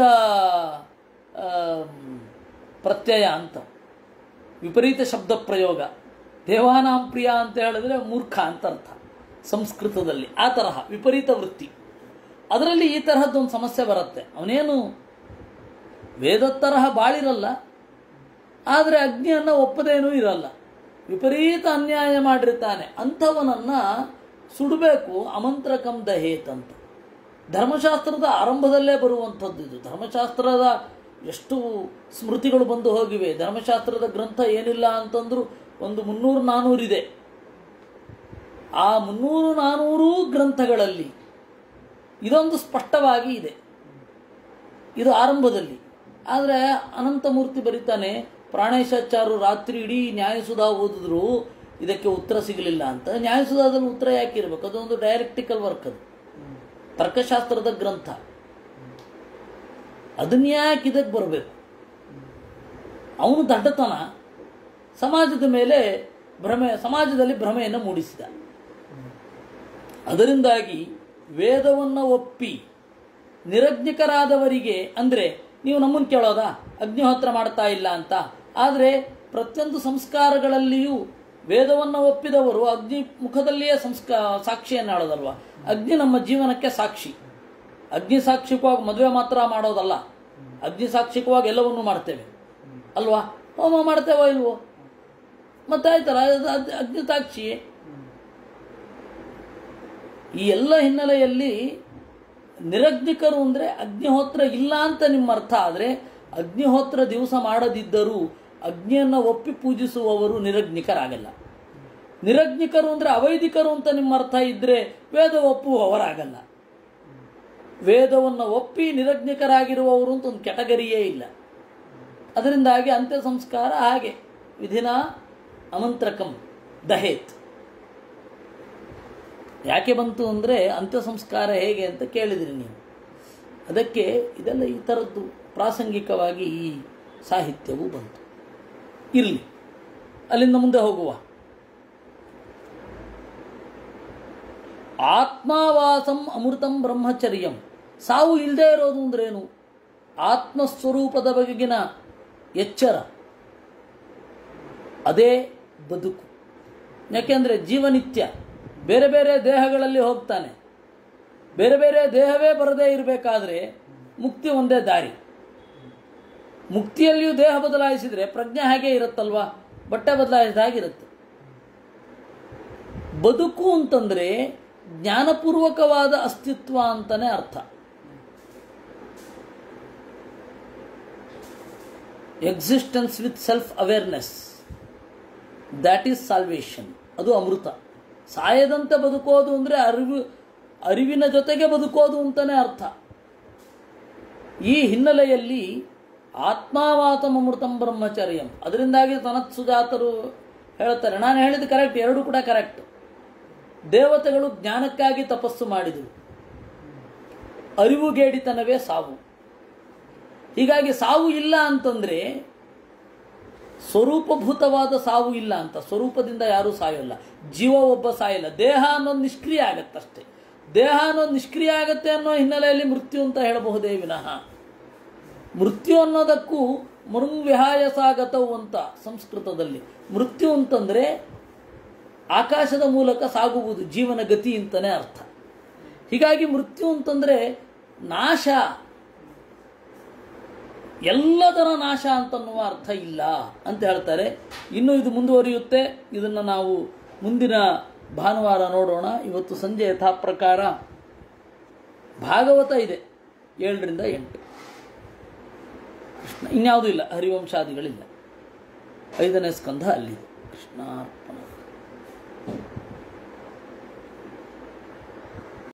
ಆಮ್, ಪ್ರತ್ಯಯ ಅಂತ ವಿಪರೀತ ಶಬ್ದ ಪ್ರಯೋಗ ದೇವಾನಾಂ ಪ್ರಿಯ ಅಂತ ಹೇಳಿದ್ರೆ ಮೂರ್ಖ ಅಂತ ಅರ್ಥ ಸಂಸ್ಕೃತದಲ್ಲಿ ಆ ತರಹ ವಿಪರೀತ ವೃತ್ತಿ ಅದರಲ್ಲಿ ಈ ತರಹದ್ದೊಂದು ಸಮಸ್ಯೆ ಬರುತ್ತೆ ಅವನೇನು ವೇದದ ತರಹ ಬಾಳಿರಲ್ಲ ಆದರೆ ಅಗ್ನಿಯನ್ನು ಒಪ್ಪದೇನೂ ಇರಲ್ಲ ವಿಪರೀತ ಅನ್ಯಾಯ ಮಾಡಿರ್ತಾನೆ ಅಂಥವನನ್ನ ಸುಡಬೇಕು ಅಮಂತ್ರಕಂ ದಹೇತ್ ಅಂತ ಧರ್ಮಶಾಸ್ತ್ರದ ಆರಂಭದಲ್ಲೇ ಬರುವಂಥದ್ದು ಇದು ಧರ್ಮಶಾಸ್ತ್ರದ ಎಷ್ಟು ಸ್ಮೃತಿಗಳು ಬಂದು ಹೋಗಿವೆ ಧರ್ಮಶಾಸ್ತ್ರದ ಗ್ರಂಥ ಏನಿಲ್ಲ ಅಂತಂದ್ರು ಒಂದು ಮುನ್ನೂರು ನಾನೂರಿದೆ ಆ ಮುನ್ನೂರು ನಾನೂರು ಗ್ರಂಥಗಳಲ್ಲಿ ಇದೊಂದು ಸ್ಪಷ್ಟವಾಗಿ ಇದೆ ಇದು ಆರಂಭದಲ್ಲಿ ಆದರೆ ಅನಂತಮೂರ್ತಿ ಬರೀತಾನೆ ಪ್ರಾಣೇಶಾಚಾರ್ಯರು ರಾತ್ರಿ ಇಡೀ ನ್ಯಾಯಸುಧಾ ಓದಿದ್ರು ಇದಕ್ಕೆ ಉತ್ತರ ಸಿಗಲಿಲ್ಲ ಅಂತ ನ್ಯಾಯಸುಧಾದಲ್ಲಿ ಉತ್ತರ ಯಾಕೆ ಇರಬೇಕು ಅದೊಂದು ಡೈರೆಕ್ಟಿಕಲ್ ವರ್ಕ್ ಅದು ತರ್ಕಶಾಸ್ತ್ರದ ಗ್ರಂಥ ಅದನ್ನ ಯಾಕೆ ಇದಕ್ಕೆ ಬರಬೇಕು ಅವನು ದಡ್ಡತನ ಸಮಾಜದ ಮೇಲೆ ಭ್ರಮೆ ಸಮಾಜದಲ್ಲಿ ಭ್ರಮೆಯನ್ನು ಮೂಡಿಸಿದ ಅದರಿಂದಾಗಿ ವೇದವನ್ನು ಒಪ್ಪಿ ನಿರಜ್ಞಕರಾದವರಿಗೆ ಅಂದರೆ ನೀವು ನಮ್ಮನ್ನು ಕೇಳೋದಾ ಅಗ್ನಿಹೋತ್ರ ಮಾಡ್ತಾ ಇಲ್ಲ ಅಂತ ಆದರೆ ಪ್ರತಿಯೊಂದು ಸಂಸ್ಕಾರಗಳಲ್ಲಿಯೂ ವೇದವನ್ನು ಒಪ್ಪಿದವರು ಅಗ್ನಿ ಮುಖದಲ್ಲಿಯೇ ಸಂಸ್ಕಾ ಸಾಕ್ಷಿಯನ್ನು ಹೇಳೋದಲ್ವ ಅಗ್ನಿ ನಮ್ಮ ಜೀವನಕ್ಕೆ ಸಾಕ್ಷಿ ಅಗ್ನಿ ಸಾಕ್ಷಿಕವಾಗಿ ಮದುವೆ ಮಾತ್ರ ಮಾಡೋದಲ್ಲ ಅಗ್ನಿ ಸಾಕ್ಷಿಕವಾಗಿ ಎಲ್ಲವನ್ನೂ ಮಾಡ್ತೇವೆ ಅಲ್ವಾ ಹೋಮ ಮಾಡ್ತೇವೋ ಇಲ್ವೋ ಮತ್ತೆ ಆಯ್ತಲ್ಲ ಅದು ಅದ್- ಅಗ್ನಿ ಸಾಕ್ಷಿ ಈ ಎಲ್ಲ ಹಿನ್ನೆಲೆಯಲ್ಲಿ ನಿರಗ್ನಿಕರು ಅಂದರೆ ಅಗ್ನಿಹೋತ್ರ ಇಲ್ಲ ಅಂತ ನಿಮ್ಮ ಅರ್ಥ ಆದರೆ ಅಗ್ನಿಹೋತ್ರ ದಿವಸ ಮಾಡದಿದ್ದರೂ ಅಗ್ನಿಯನ್ನು ಒಪ್ಪಿ ಪೂಜಿಸುವವರು ನಿರಗ್ನಿಕರಾಗಲ್ಲ ನಿರಗ್ನಿಕರು ಅಂದರೆ ಅವೈದಿಕರು ಅಂತ ನಿಮ್ಮ ಅರ್ಥ ಇದ್ದರೆ ವೇದ ಒಪ್ಪುವವರಾಗಲ್ಲ ವೇದವನ್ನು ಒಪ್ಪಿ ನಿರಗ್ನಿಕರಾಗಿರುವವರು ಅಂತ ಒಂದು ಕೆಟಗರಿಯೇ ಇಲ್ಲ ಅದರಿಂದಾಗಿ ಅಂತ್ಯ ಸಂಸ್ಕಾರ ಹಾಗೆ ವಿಧಿನ ಅಮಂತ್ರಕಂ ದಹೇತ್ ಯಾಕೆ ಬಂತು ಅಂದರೆ ಅಂತ್ಯ ಸಂಸ್ಕಾರ ಹೇಗೆ ಅಂತ ಕೇಳಿದ್ರಿ ನೀವು ಅದಕ್ಕೆ ಇದೆಲ್ಲ ಈ ಥರದ್ದು ಪ್ರಾಸಂಗಿಕವಾಗಿ ಈ ಸಾಹಿತ್ಯವು ಬಂತು ಇರಲಿ ಅಲ್ಲಿಂದ ಮುಂದೆ ಹೋಗುವ ಆತ್ಮಾವಾಸಂ ಅಮೃತಂ ಬ್ರಹ್ಮಚರ್ಯಂ ಸಾವು ಇಲ್ಲದೆ ಇರೋದು ಅಂದ್ರೇನು ಆತ್ಮಸ್ವರೂಪದ ಬಗೆಗಿನ ಎಚ್ಚರ ಅದೇ ಬದುಕು ಯಾಕೆಂದರೆ ಜೀವನಿತ್ಯ ಬೇರೆ ಬೇರೆ ದೇಹಗಳಲ್ಲಿ ಹೋಗ್ತಾನೆ ಬೇರೆ ಬೇರೆ ದೇಹವೇ ಬರದೇ ಇರಬೇಕಾದ್ರೆ ಮುಕ್ತಿ ಒಂದೇ ದಾರಿ ಮುಕ್ತಿಯಲ್ಲಿಯೂ ದೇಹ ಬದಲಾಯಿಸಿದರೆ ಪ್ರಜ್ಞೆ ಹಾಗೆ ಇರುತ್ತಲ್ವಾ ಬಟ್ಟೆ ಬದಲಾಯಿಸಿದ ಹಾಗಿರುತ್ತೆ ಬದುಕು ಅಂತಂದ್ರೆ ಜ್ಞಾನಪೂರ್ವಕವಾದ ಅಸ್ತಿತ್ವ ಅಂತಾನೆ ಅರ್ಥ existence with self awareness that is salvation ಅದು ಅಮೃತ ಸಾಯದಂತೆ ಬದುಕೋದು ಅಂದರೆ ಅರಿವು ಅರಿವಿನ ಜೊತೆಗೆ ಬದುಕೋದು ಅಂತಲೇ ಅರ್ಥ ಈ ಹಿನ್ನೆಲೆಯಲ್ಲಿ ಆತ್ಮಾವಾತಂ ಅಮೃತಂ ಬ್ರಹ್ಮಚರ್ಯಂ ಅದರಿಂದಾಗಿ ತನತ್ ಸುಜಾತರು ಹೇಳ್ತಾರೆ ನಾನು ಹೇಳಿದ್ದು ಕರೆಕ್ಟ್ ಎರಡು ಕೂಡ ಕರೆಕ್ಟ್ ದೇವತೆಗಳು ಜ್ಞಾನಕ್ಕಾಗಿ ತಪಸ್ಸು ಮಾಡಿದರು ಅರಿವುಗೇಡಿತನವೇ ಸಾವು ಹೀಗಾಗಿ ಸಾವು ಇಲ್ಲ ಅಂತಂದ್ರೆ ಸ್ವರೂಪಭೂತವಾದ ಸಾವು ಇಲ್ಲ ಅಂತ ಸ್ವರೂಪದಿಂದ ಯಾರೂ ಸಾಯೋಲ್ಲ ಜೀವ ಒಬ್ಬ ಸಾಯಿಲ್ಲ ದೇಹ ಅನ್ನೋದು ನಿಷ್ಕ್ರಿಯ ಆಗತ್ತಷ್ಟೇ ದೇಹ ಅನ್ನೋದು ನಿಷ್ಕ್ರಿಯ ಆಗತ್ತೆ ಅನ್ನೋ ಹಿನ್ನೆಲೆಯಲ್ಲಿ ಮೃತ್ಯು ಅಂತ ಹೇಳಬಹುದೇ ವಿನಃ ಮೃತ್ಯು ಅನ್ನೋದಕ್ಕೂ ಮೃಂವಿಹಾಯ ಸಾಗತವು ಅಂತ ಸಂಸ್ಕೃತದಲ್ಲಿ ಮೃತ್ಯು ಅಂತಂದ್ರೆ ಆಕಾಶದ ಮೂಲಕ ಸಾಗುವುದು ಜೀವನ ಗತಿ ಅಂತಲೇ ಅರ್ಥ ಹೀಗಾಗಿ ಮೃತ್ಯು ಅಂತಂದ್ರೆ ನಾಶ ಎಲ್ಲದರ ನಾಶ ಅಂತನ್ನುವ ಅರ್ಥ ಇಲ್ಲ ಅಂತ ಹೇಳ್ತಾರೆ ಇನ್ನು ಇದು ಮುಂದುವರಿಯುತ್ತೆ ಇದನ್ನು ನಾವು ಮುಂದಿನ ಭಾನುವಾರ ನೋಡೋಣ ಇವತ್ತು ಸಂಜೆ ಯಥಾ ಪ್ರಕಾರ ಭಾಗವತ ಇದೆ ಏಳರಿಂದ ಎಂಟು ಕೃಷ್ಣ ಇನ್ಯಾವುದೂ ಇಲ್ಲ ಹರಿವಂಶಾದಿಗಳಿಲ್ಲ ಐದನೇ ಸ್ಕಂಧ ಅಲ್ಲಿದೆ ಕೃಷ್ಣಾರ್ಪಣ